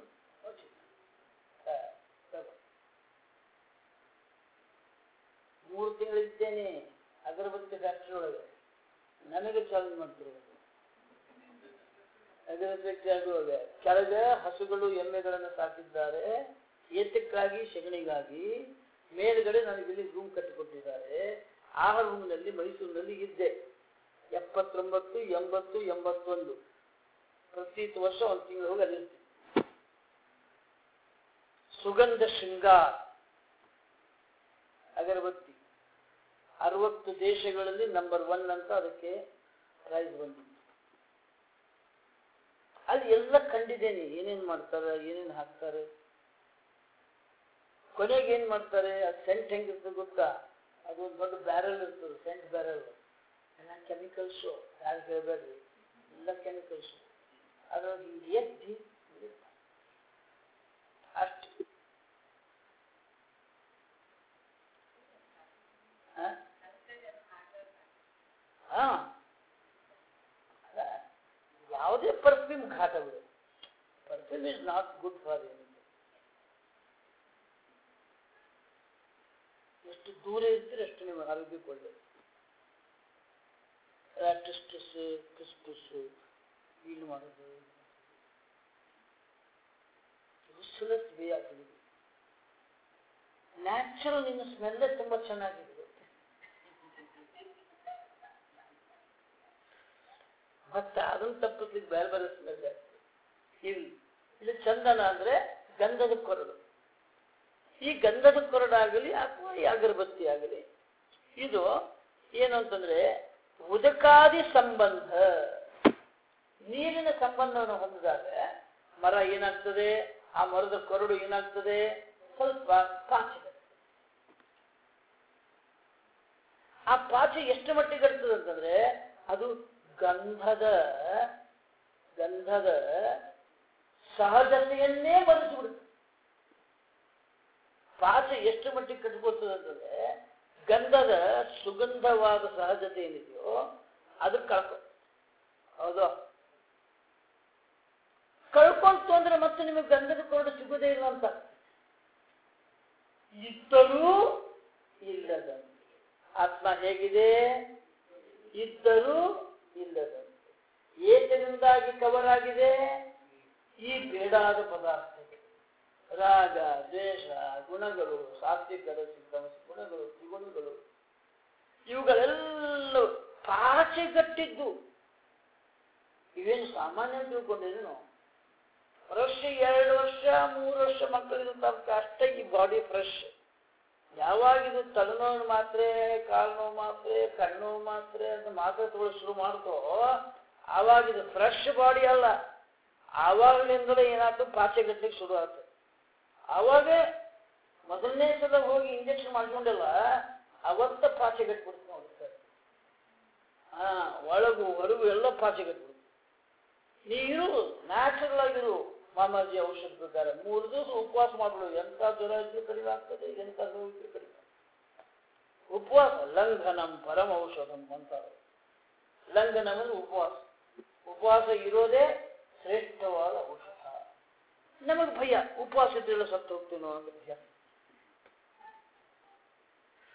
ಮೂರು ತಿಂಗಳಿದ್ದೇನೆ ಅಗರಬತ್ತಿ ಫ್ಯಾಕ್ಟ್ರಿ ಒಳಗೆ ನನಗೆ ಚಾಲೆಂಜ್ ಮಾಡ್ತಿರೋದು ಅಗರಬತ್ತಿ ಆಗುವಾಗ ಕೆಳಗೆ ಹಸುಗಳು ಎಮ್ಮೆಗಳನ್ನು ಸಾಕಿದ್ದಾರೆ ಏತಕ್ಕಾಗಿ ಸಗಣಿಗಾಗಿ ಮೇಲ್ಗಡೆ ನನಗೆ ಇಲ್ಲಿ ರೂಮ್ ಕಟ್ಟಿಕೊಟ್ಟಿದ್ದಾರೆ ಆ ರೂಮ್ನಲ್ಲಿ ಮೈಸೂರಿನಲ್ಲಿ ಇದ್ದೆ ಎಪ್ಪತ್ತೊಂಬತ್ತು ಎಂಬತ್ತು ಎಂಬತ್ತೊಂದು ಪ್ರತಿ ವರ್ಷ ಒಂದು ತಿಂಗಳು ಹೋಗಿ ಅಲ್ಲಿರ್ತೀನಿ ಸುಗಂಧ ಶೃಂಗಾರ ಅಗರಬತ್ತಿ ಅರವತ್ತು ದೇಶಗಳಲ್ಲಿ ನಂಬರ್ ಒನ್ ಅಂತ ಅದಕ್ಕೆ ಪ್ರೈಸ್ ಬಂದಿತ್ತು ಅಲ್ಲಿ ಎಲ್ಲ ಕಂಡಿದ್ದೇನೆ ಏನೇನ್ ಮಾಡ್ತಾರೆ ಏನೇನ್ ಹಾಕ್ತಾರೆ ಕೊನೆಗೆ ಏನ್ ಮಾಡ್ತಾರೆ ಅದು ಸೆಂಟ್ ಹೆಂಗಿರ್ತದೆ ಗೊತ್ತಾ ಅದು ಒಂದು ದೊಡ್ಡ ಬ್ಯಾರಲ್ ಇರ್ತದೆ ಸೆಂಟ್ ಬ್ಯಾರಲ್ ಎಲ್ಲ ಕೆಮಿಕಲ್ಸು ಯಾರು ಕೇಳಬೇಡ್ರಿ ಎಲ್ಲ ಕೆಮಿಕಲ್ಸು ಅದ್ರೊಳಗೆ ಎದ್ದಿ ಅಷ್ಟು ಹಾ ಹಾ ಅಲ್ಲ, ಯಾವುದೇ ಪರ್ಫ್ಯೂಮ್ ಘಾಟ ಬಿಡು perfume is not good for you ಎಷ್ಟು ದೂರ ಇರ್ತೀರಿ ಅಷ್ಟು ನಿಮ್ಮ ಆರೋಗ್ಯಕ್ಕೆ ಒಳ್ಳೆಯದು ಟಿಸ್ಟಿಸ್ ಕಿಸ್ಟಿಸ್ ಇಲ್ಲಿ ಮಾಡೋದು ಯೂಸ್ಲೆಸ್ ವೇ ಆಗ್ತದೆ ನ್ಯಾಚುರಲ್ ನಿಮ್ಮ ಸ್ಮೆಲ್ಲೇ ತುಂಬ ಚೆನ್ನಾಗಿದೆ ಮತ್ತೆ ಅದನ್ನು ತಪ್ಪಿಸ್ಲಿಕ್ಕೆ ಬೇರೆ ಬೇರೆ ಸ್ಮೆಲ್ ಇಲ್ಲಿ ಇಲ್ಲಿ ಚಂದನ ಅಂದ್ರೆ ಗಂಧದ ಕೊರಡು ಈ ಗಂಧದ ಕೊರಡಾಗಲಿ ಅಥವಾ ಈ ಅಗರಬತ್ತಿ ಆಗಲಿ ಇದು ಏನು ಅಂತಂದ್ರೆ ಉದಕಾದಿ ಸಂಬಂಧ ನೀರಿನ ಸಂಬಂಧವನ್ನು ಹೊಂದಿದಾಗ ಮರ ಏನಾಗ್ತದೆ ಆ ಮರದ ಕೊರಡು ಏನಾಗ್ತದೆ ಸ್ವಲ್ಪ ಪಾಚೆ ಆ ಪಾಚೆ ಎಷ್ಟು ಮಟ್ಟಿಗೆ ಇರ್ತದೆ ಅಂತಂದ್ರೆ ಅದು ಗಂಧದ ಗಂಧದ ಸಹಜತೆಯನ್ನೇ ಬರೆಸಿಬಿಡುತ್ತೆ ಪಾಚೆ ಎಷ್ಟು ಮಟ್ಟಿಗೆ ಕಟ್ಕೊಳ್ತದೆ ಅಂತಂದ್ರೆ ಗಂಧದ ಸುಗಂಧವಾದ ಸಹಜತೆ ಏನಿದೆಯೋ ಅದು ಕಳ್ಕೊ ಹೌದು ಕಳ್ಕೊಂತು ಅಂದ್ರೆ ಮತ್ತೆ ನಿಮಗೆ ಗಂಧದ ಕೊರಡು ಸಿಗೋದೇ ಇಲ್ಲ ಅಂತ ಇದ್ದರೂ ಇಲ್ಲದಂತೆ ಆತ್ಮ ಹೇಗಿದೆ ಇದ್ದರೂ ಇಲ್ಲದಂತೆ ಏತದಿಂದಾಗಿ ಕವರ್ ಆಗಿದೆ ಈ ಬೇಡಾದ ಪದಾರ್ಥಗಳು ರಾಗ ದ್ವೇಷ ಗುಣಗಳು ಸಾತ್ವಿಕ ರಸಿಕ ಗುಣಗಳು ತ್ರಿಗುಣಗಳು ಇವುಗಳೆಲ್ಲ ಪಾಚೆಗಟ್ಟಿದ್ದು ಇವೇನು ಸಾಮಾನ್ಯ ತಿಳ್ಕೊಂಡಿದ್ರು ಫ್ರೆಶ್ ಎರಡು ವರ್ಷ ಮೂರು ವರ್ಷ ಮಕ್ಕಳಿಗೆ ತನಕ ಅಷ್ಟೇ ಈ ಬಾಡಿ ಫ್ರೆಶ್ ಯಾವಾಗಿದು ತಲೆನೋವು ಮಾತ್ರೆ ಕಾಲು ನೋವು ಮಾತ್ರೆ ಕಣ್ಣು ಮಾತ್ರೆ ಅಂತ ಮಾತ್ರೆ ತಗೊಳ್ಳಿ ಶುರು ಮಾಡ್ಕೋ ಆವಾಗ ಇದು ಫ್ರೆಶ್ ಬಾಡಿ ಅಲ್ಲ ಆವಾಗಲಿಂದಲೇ ಏನಾಯ್ತು ಪಾಚೆ ಗಟ್ಟಲಿಕ್ಕೆ ಶುರು ಆಯ್ತು ಆವಾಗ ಮೊದಲನೇ ಸಲ ಹೋಗಿ ಇಂಜೆಕ್ಷನ್ ಮಾಡ್ಕೊಂಡಿಲ್ಲ ಅವತ್ತ ಪಾಚೆ ಗಟ್ಬಿಡ್ತು ನೋಡಿ ಸರ್ ಹಾ ಒಳಗು ಹೊರಗು ಎಲ್ಲ ಪಾಚೆ ಗಟ್ಬಿಡ್ತು ನೀರು ನ್ಯಾಚುರಲ್ ಆಗಿರು ಮಾಮಾಜಿ ಔಷಧ ಪ್ರಕಾರ ಮೂರು ದಿವಸ ಉಪವಾಸ ಮಾಡ್ಬಿಡು ಎಂತ ಜ್ವರ ಇದ್ರೂ ಕಡಿಮೆ ಆಗ್ತದೆ ಎಂತ ನೋವು ಇದ್ರೂ ಕಡಿಮೆ ಉಪವಾಸ ಲಂಘನಂ ಪರಮ ಔಷಧಂ ಅಂತ ಲಂಘನಂ ಅಂದ್ರೆ ಉಪವಾಸ ಉಪವಾಸ ಇರೋದೇ ಶ್ರೇಷ್ಠವಾದ ಔಷಧ ನಮಗೆ ಭಯ ಉಪವಾಸ ಇದ್ರೆಲ್ಲ ಸತ್ತು ಹೋಗ್ತೀನೋ ಅಂತ ಭಯ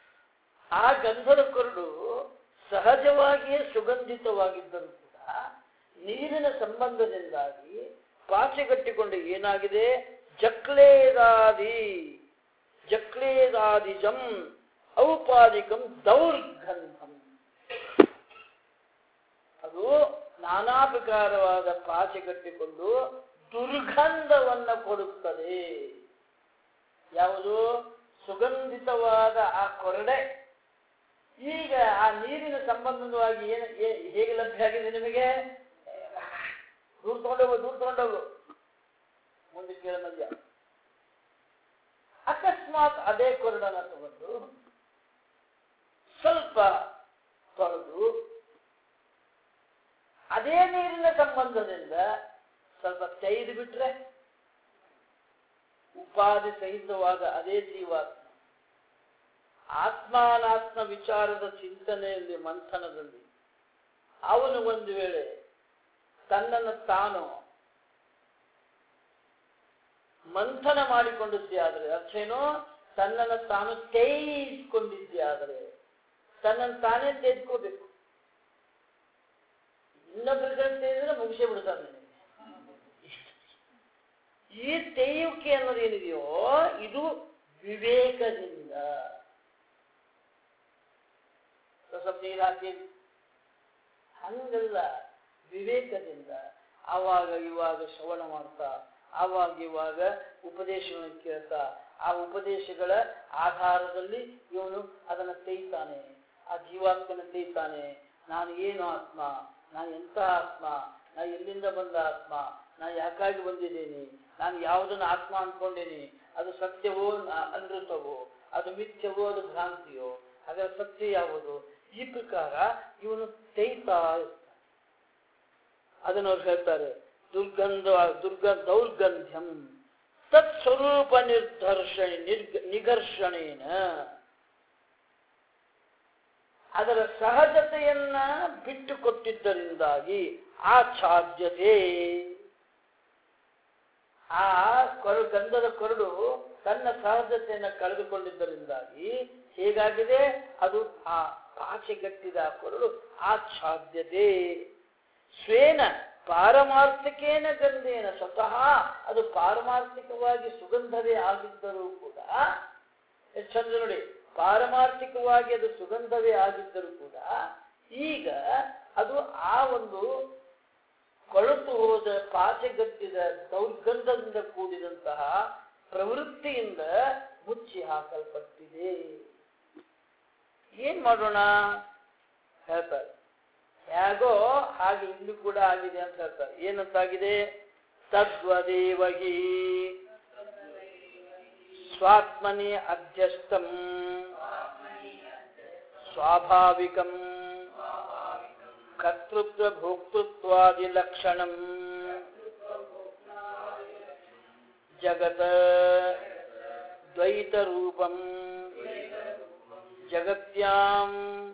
ಆ ಗಂಧದ ಕೊರಡು ಸಹಜವಾಗಿಯೇ ಸುಗಂಧಿತವಾಗಿದ್ದರೂ ಕೂಡ ನೀರಿನ ಸಂಬಂಧದಿಂದಾಗಿ ಪಾಚೆಗಟ್ಟಿಕೊಂಡು ಏನಾಗಿದೆ ಜಕ್ಲೇದಾದಿ ಜಕ್ಲೇದಾದಿಜಂ ಔಪಾದಿಕಂ ದೌರ್ಗಂಧಂ ಅದು ನಾನಾ ಪ್ರಕಾರವಾದ ಪಾಚೆ ಕಟ್ಟಿಕೊಂಡು ದುರ್ಗಂಧವನ್ನ ಕೊಡುತ್ತದೆ ಯಾವುದು ಸುಗಂಧಿತವಾದ ಆ ಕೊರಡೆ ಈಗ ಆ ನೀರಿನ ಸಂಬಂಧವಾಗಿ ಏನು ಏ- ಹೇಗೆ ಲಭ್ಯ ಆಗಿದೆ ನಿಮಗೆ ದೂರ ತಗೊಂಡೋಗು ದೂರ ತಗೊಂಡೋಗು ಮುಂದೆ ಕೇಳ ಮಧ್ಯ ಅಕಸ್ಮಾತ್ ಅದೇ ಕೊರಡನ ತಗೊಂಡು ಸ್ವಲ್ಪ ತೊಳೆದು ಅದೇ ನೀರಿನ ಸಂಬಂಧದಿಂದ ಸ್ವಲ್ಪ ತೆಗೆದು ಬಿಟ್ರೆ ಉಪಾಧಿ ಸಹಿತವಾದ ಅದೇ ಜೀವಾತ್ಮ ಆತ್ಮಾನಾತ್ಮ ವಿಚಾರದ ಚಿಂತನೆಯಲ್ಲಿ ಮಂಥನದಲ್ಲಿ ಅವನು ಒಂದು ವೇಳೆ ತನ್ನನ್ನು ತಾನು ಮಂಥನ ಮಾಡಿಕೊಂಡಿದ್ದೇ ಆದರೆ ಅರ್ಥ ಏನು ತನ್ನನ್ನು ತಾನು ತೇಯಿಸ್ಕೊಂಡಿದ್ದೇ ಆದರೆ ತನ್ನನ್ನು ತಾನೇ ತೆಗೆದುಕೋಬೇಕು ಇನ್ನೊಬ್ಬರ ಕಡೆ ತೆಗೆದ್ರೆ ಮುಗಿಸೇ ಬಿಡ್ತಾರೆ ನಿನಗೆ ಈ ತೆಯುವಿಕೆ ಅನ್ನೋದು ಏನಿದೆಯೋ ಇದು ವಿವೇಕದಿಂದ ಸ್ವಲ್ಪ ನೀರು ಹಾಕಿ ಹಂಗಲ್ಲ ವಿವೇಕದಿಂದ ಆವಾಗ ಇವಾಗ ಶ್ರವಣ ಮಾಡ್ತಾ ಆವಾಗ ಇವಾಗ ಉಪದೇಶಗಳನ್ನು ಕೇಳ್ತಾ ಆ ಉಪದೇಶಗಳ ಆಧಾರದಲ್ಲಿ ಇವನು ಅದನ್ನು ತೆಯ್ತಾನೆ ಆ ಜೀವಾತ್ಮನ ತೆಯ್ತಾನೆ ನಾನು ಏನು ಆತ್ಮ ನಾನು ಎಂಥ ಆತ್ಮ ನಾ ಎಲ್ಲಿಂದ ಬಂದ ಆತ್ಮ ನಾ ಯಾಕಾಗಿ ಬಂದಿದ್ದೀನಿ ನಾನು ಯಾವುದನ್ನು ಆತ್ಮ ಅನ್ಕೊಂಡೇನಿ ಅದು ಸತ್ಯವೋ ನ- ಅನೃತವೋ ಅದು ಮಿಥ್ಯವೋ ಅದು ಭ್ರಾಂತಿಯೋ ಅದರ ಸತ್ಯ ಯಾವುದು ಈ ಪ್ರಕಾರ ಇವನು ತೆಯ್ತಾ ಇರ್ತಾನೆ ಅದನ್ನು ಅವ್ರು ಹೇಳ್ತಾರೆ ದುರ್ಗಂಧ ದುರ್ಗ ದೌರ್ಗಂಧ್ಯಂ ತತ್ಸ್ವರೂಪ ನಿರ್ಧರ್ಷಣೆ ನಿರ್ಗ ನಿಘರ್ಷಣೇನ ಅದರ ಸಹಜತೆಯನ್ನ ಬಿಟ್ಟು ಕೊಟ್ಟಿದ್ದರಿಂದಾಗಿ ಆಚ್ಛಾದ್ಯತೆ ಆ ಕೊರಡು ಗಂಧದ ಕೊರಡು ತನ್ನ ಸಹಜತೆಯನ್ನು ಕಳೆದುಕೊಂಡಿದ್ದರಿಂದಾಗಿ ಹೇಗಾಗಿದೆ ಅದು ಆ ಪಾಚೆಗಟ್ಟಿದ ಆ ಕೊರಡು ಆಚ್ಛಾದ್ಯತೆ ಸ್ವೇನ ಪಾರಮಾರ್ಥಿಕೇನ ಗಂಧೇನ ಸ್ವತಃ ಅದು ಪಾರಮಾರ್ಥಿಕವಾಗಿ ಸುಗಂಧವೇ ಆಗಿದ್ದರೂ ಕೂಡ ಎಷ್ಟು ಚಂದ ನೋಡಿ ಪಾರಮಾರ್ಥಿಕವಾಗಿ ಅದು ಸುಗಂಧವೇ ಆಗಿದ್ದರೂ ಕೂಡ ಈಗ ಅದು ಆ ಒಂದು ಕೊಳತು ಹೋದ ಪಾಚೆಗಟ್ಟಿದ ದೌರ್ಗಂಧದಿಂದ ಕೂಡಿದಂತಹ ಪ್ರವೃತ್ತಿಯಿಂದ ಮುಚ್ಚಿ ಹಾಕಲ್ಪಟ್ಟಿದೆ ಏನ್ ಮಾಡೋಣ ಹೇಳ್ತಾರೆ ಹೇಗೋ ಹಾಗೆ ಇಲ್ಲಿ ಕೂಡ ಆಗಿದೆ ಅಂತ ಹೇಳ್ತಾರೆ ಏನಂತಾಗಿದೆ ತದ್ವದೇವಹಿ ಸ್ವಾತ್ಮನಿ ಅಧ್ಯಸ್ಥಂ ಸ್ವಾಭಾವಿಕಂ ಕರ್ತೃತ್ವ ಭೋಕ್ತೃತ್ವಾದಿ ಲಕ್ಷಣಂ ಜಗತ ದ್ವೈತ ರೂಪಂ ಜಗತ್ಯಾಂ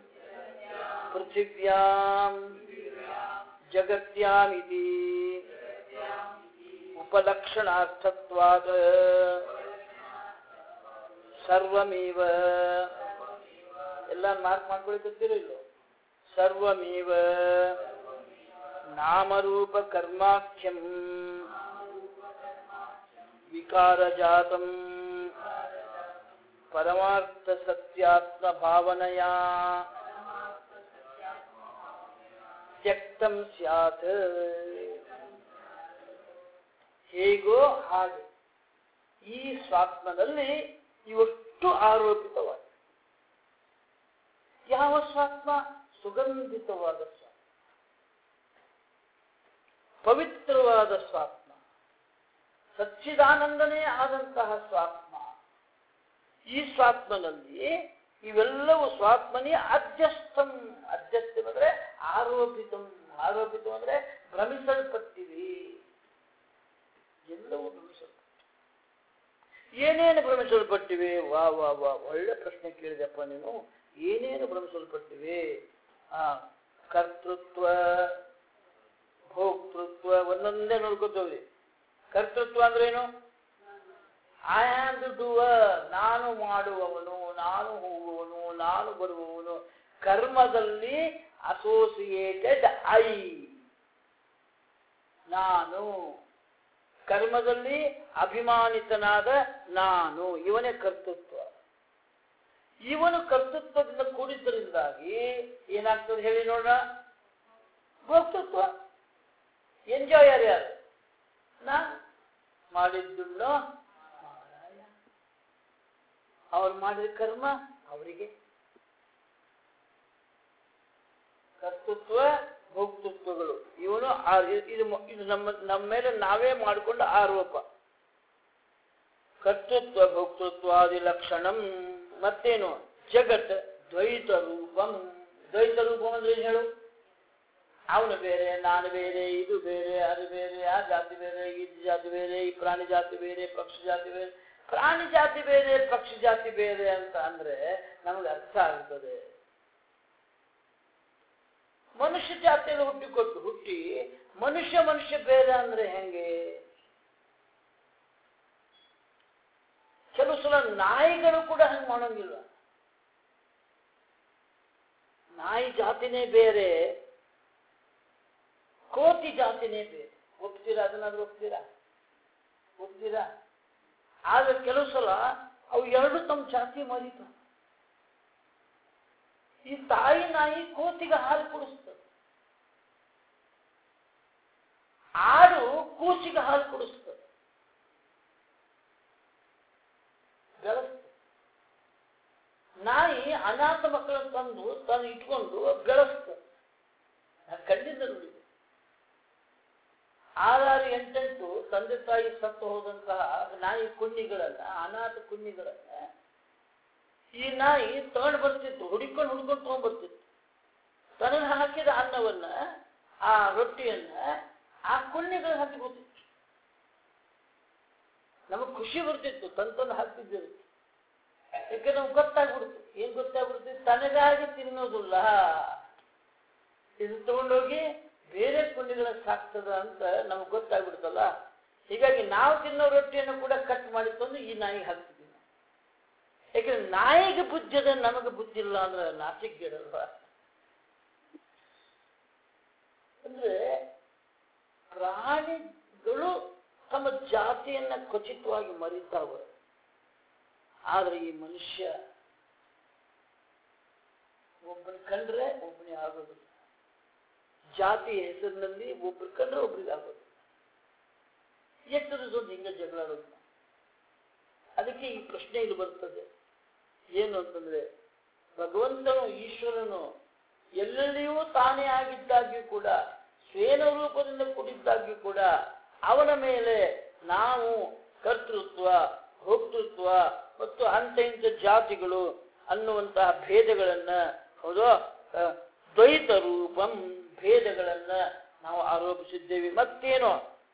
ಪೃಥಿವ್ಯಾಂ ಜಗತ್ಯಾಮಿತಿ ಉಪಲಕ್ಷಣಾರ್ಥತ್ವಾದ ಸರ್ವಮೇವ ಎಲ್ಲ ಮಾರ್ಕ್ ಮಾಡ್ಕೊಳಿಕತ್ತೀರೋ ಇಲ್ಲೋ ಸರ್ವಮೇವ ನಾಮರೂಪ ಕರ್ಮಾಖ್ಯಂ ವಿಕಾರಜಾತಂ ಪರಮಾರ್ಥ ಸತ್ಯಾತ್ಮ ಭಾವನೆಯಾ ತ್ಯಕ್ತಂ ಸ್ಯಾತ್ ಹೇಗೋ ಹಾಗೆ ಈ ಸ್ವಾತ್ಮದಲ್ಲಿ ಇವಷ್ಟು ಆರೋಪಿತವಾಗಿದೆ ಯಾವ ಸ್ವಾತ್ಮ ಸುಗಂಧಿತವಾದ ಸ್ವಾತ್ಮ ಪವಿತ್ರವಾದ ಸ್ವಾತ್ಮ ಸಚ್ಚಿದಾನಂದನೇ ಆದಂತಹ ಸ್ವಾತ್ಮ ಈ ಸ್ವಾತ್ಮನಲ್ಲಿ ಇವೆಲ್ಲವೂ ಸ್ವಾತ್ಮನಿ ಅಧ್ಯಸ್ಥಂ ಅಧ್ಯಸ್ಥಂ ಅಂದ್ರೆ ಆರೋಪಿತಂ ಆರೋಪಿತಂ ಅಂದ್ರೆ ಭ್ರಮಿಸಲ್ಪಟ್ಟಿವೆ ಎಲ್ಲವೂ ಭ್ರಮಿಸಲ್ಪಟ್ಟಿವೆ ಏನೇನು ಭ್ರಮಿಸಲ್ಪಟ್ಟಿವೆ ವಾ ವಾ ವಾ ಒಳ್ಳೆ ಪ್ರಶ್ನೆ ಕೇಳಿದೆಪ್ಪ ನೀನು ಏನೇನು ಭ್ರಮಿಸಲ್ಪಟ್ಟಿವೆ ಆ ಕರ್ತೃತ್ವ ಭೋಕ್ತೃತ್ವ ಒಂದೊಂದೇ ನೋಡ್ಕೊತ ಹೋಗ್ರಿ ಕರ್ತೃತ್ವ ಅಂದ್ರೇನು ಐ ಆಮ್ ದ ಡೂವರ್ ನಾನು ಮಾಡುವವನು ನಾನು ಹೋಗುವವನು ನಾನು ಬರುವವನು ಕರ್ಮದಲ್ಲಿ ಅಸೋಸಿಯೇಟೆಡ್ ಐ ನಾನು ಕರ್ಮದಲ್ಲಿ ಅಭಿಮಾನಿತನಾದ ನಾನು ಇವನೇ ಕರ್ತೃತ್ವ ಇವನು ಕರ್ತೃತ್ವದಿಂದ ಕೂಡಿದ್ದರಿಂದಾಗಿ ಏನಾಗ್ತದೆ ಹೇಳಿ ನೋಡ ಭೋಕ್ತೃತ್ವ ಎಂಜಾಯ್ ಯಾರ್ಯಾರು ನಾ ಮಾಡಿದ್ದುಣ್ಣೋ ಮಾರಾಯ ಅವ್ರು ಮಾಡಿದ ಕರ್ಮ ಅವರಿಗೆ ಕರ್ತೃತ್ವ ಭೋಕ್ತೃತ್ವಗಳು ಇವನು ಆ- ಇದು ಮ- ಇದು ನಮ್ಮ ನಮ್ಮ ಮೇಲೆ ನಾವೇ ಮಾಡಿಕೊಂಡ ಆರೋಪ ಕರ್ತೃತ್ವ ಭೋಕ್ತೃತ್ವಾದಿ ಲಕ್ಷಣಂ ಮತ್ತೇನು ಜಗತ್ ದ್ವೈತ ರೂಪಂ ದ್ವೈತ ರೂಪಂ ಅಂದ್ರೆ ಏನ್ ಹೇಳು ಅವನು ಬೇರೆ ನಾನು ಬೇರೆ ಇದು ಬೇರೆ ಅದು ಬೇರೆ ಆ ಜಾತಿ ಬೇರೆ ಈ ಜಾತಿ ಬೇರೆ ಈ ಪ್ರಾಣಿ ಜಾತಿ ಬೇರೆ ಪಕ್ಷಿ ಜಾತಿ ಬೇರೆ ಪ್ರಾಣಿ ಜಾತಿ ಬೇರೆ ಪಕ್ಷಿ ಜಾತಿ ಬೇರೆ ಅಂತ ಅಂದ್ರೆ ನಮಗೆ ಅರ್ಥ ಆಗ್ತದೆ ಮನುಷ್ಯ ಜಾತಿಯಲ್ಲಿ ಹುಟ್ಟಿಕೊಟ್ಟು ಹುಟ್ಟಿ ಮನುಷ್ಯ ಮನುಷ್ಯ ಬೇರೆ ಅಂದ್ರೆ ಹೆಂಗೆ ಕೆಲವು ಸಲ ನಾಯಿಗಳು ಕೂಡ ಹಂಗೆ ಮಾಡೋಂಗಿಲ್ಲ ನಾಯಿ ಜಾತಿನೇ ಬೇರೆ ಕೋತಿ ಜಾತಿನೇ ಬೇರೆ ಒಪ್ತೀರಾ ಅದನ್ನಾದ್ರೂ ಒಪ್ತೀರಾ ಒಪ್ತೀರಾ ಆದ್ರೆ ಕೆಲವು ಸಲ ಅವು ಎರಡು ತಮ್ಮ ಜಾತಿ ಮರಿತಾವ ಈ ತಾಯಿ ನಾಯಿ ಕೋತಿಗೆ ಹಾಲು ಕುಡಿಸ್ತದೆ ಆಡು ಕೂಸಿಗೆ ಹಾಲು ಕುಡಿಸ್ತದೆ ಬೆಳೆಸ್ತದೆ ನಾಯಿ ಅನಾಥ ಮಕ್ಕಳನ್ನು ತಂದು ತಾನು ಇಟ್ಕೊಂಡು ಬೆಳೆಸ್ತದೆ ನಾನು ಕಂಡಿದ್ದ ನೋಡಿದೆ ಆರಾರು ಎಂಟೆಂಟು ತಂದೆ ತಾಯಿ ಸತ್ತು ಹೋದಂತಹ ನಾಯಿ ಕುನ್ನಿಗಳನ್ನ ಅನಾಥ ಕುನ್ನಿಗಳನ್ನ ಈ ನಾಯಿ ತಗೊಂಡು ಬರ್ತಿತ್ತು ಹುಡುಕೊಂಡು ಹುಡ್ಕೊಂಡು ತಗೊಂಡ್ ಬರ್ತಿತ್ತು ತನಗೆ ಹಾಕಿದ ಅನ್ನವನ್ನ ಆ ರೊಟ್ಟಿಯನ್ನ ಆ ಕುನ್ನಿಗಳು ಹಾಕಿಕೊತಿತ್ತು ನಮಗೆ ಖುಷಿ ಬರ್ತಿತ್ತು ತನ್ ತಂದು ಹಾಕ್ತಿದ್ದೇವೆ ಯಾಕೆ ನಮ್ಗೆ ಗೊತ್ತಾಗ್ಬಿಡ್ತು ಏನ್ ಗೊತ್ತಾಗ್ಬಿಡ್ತು ತನಗಾಗಿ ತಿನ್ನೋದಿಲ್ಲ ಇದು ತಗೊಂಡೋಗಿ ಬೇರೆ ಕುಂಡಿಗಳ ಸಾಕ್ತದ ಅಂತ ನಮ್ಗೆ ಗೊತ್ತಾಗ್ಬಿಡ್ತಲ್ಲ ಹೀಗಾಗಿ ನಾವು ತಿನ್ನೋ ರೊಟ್ಟಿಯನ್ನು ಕೂಡ ಕಟ್ ಮಾಡಿ ತಂದು ಈ ನಾಯಿಗೆ ಹಾಕ್ತಿದ್ವಿ ನಾವು. ಯಾಕಂದ್ರೆ ನಾಯಿಗೆ ಬುದ್ಧಿ ಅದ ನಮಗೆ ಬುದ್ಧಿ ಇಲ್ಲ ಅಂದ್ರೆ ನಾಚಿಕೆಡಲ್ವ ಅಂದ್ರೆ ಪ್ರಾಣಿಗಳು ತಮ್ಮ ಜಾತಿಯನ್ನ ಖಚಿತವಾಗಿ ಮರಿತಾವ ಆದ್ರೆ ಈ ಮನುಷ್ಯ ಒಬ್ಬನ ಕಂಡ್ರೆ ಒಬ್ಬನೇ ಆಗೋದಿಲ್ಲ ಜಾತಿ ಹೆಸರಿನಲ್ಲಿ ಒಬ್ರು ಕಂಡ್ರೆ ಒಬ್ರಿಗೆ ಆಗೋದು ಎಷ್ಟು ದಿವಸ ಹಿಂಗೆ ಜಗಳಾಡೋದು ನಾವು. ಅದಕ್ಕೆ ಈ ಪ್ರಶ್ನೆ ಇಲ್ಲಿ ಬರ್ತದೆ ಏನು ಅಂತಂದ್ರೆ ಭಗವಂತನು ಈಶ್ವರನು ಎಲ್ಲೆಲ್ಲಿಯೂ ತಾನೇ ಆಗಿದ್ದಾಗ್ಯೂ ಕೂಡ ಸ್ವೇನ ರೂಪದಿಂದ ಕೂಡಿದ್ದಾಗ್ಯೂ ಕೂಡ ಅವನ ಮೇಲೆ ನಾವು ಕರ್ತೃತ್ವ ಭೋಕ್ತೃತ್ವ ಮತ್ತು ಅಂಥ ಇಂಥ ಜಾತಿಗಳು ಅನ್ನುವಂತಹ ಭೇದಗಳನ್ನ ಹೌದು ಆ, ದ್ವೈತ ರೂಪಂ ಭೇದಗಳನ್ನ ನಾವು ಆರೋಪಿಸಿದ್ದೇವೆ ಮತ್ತೇನು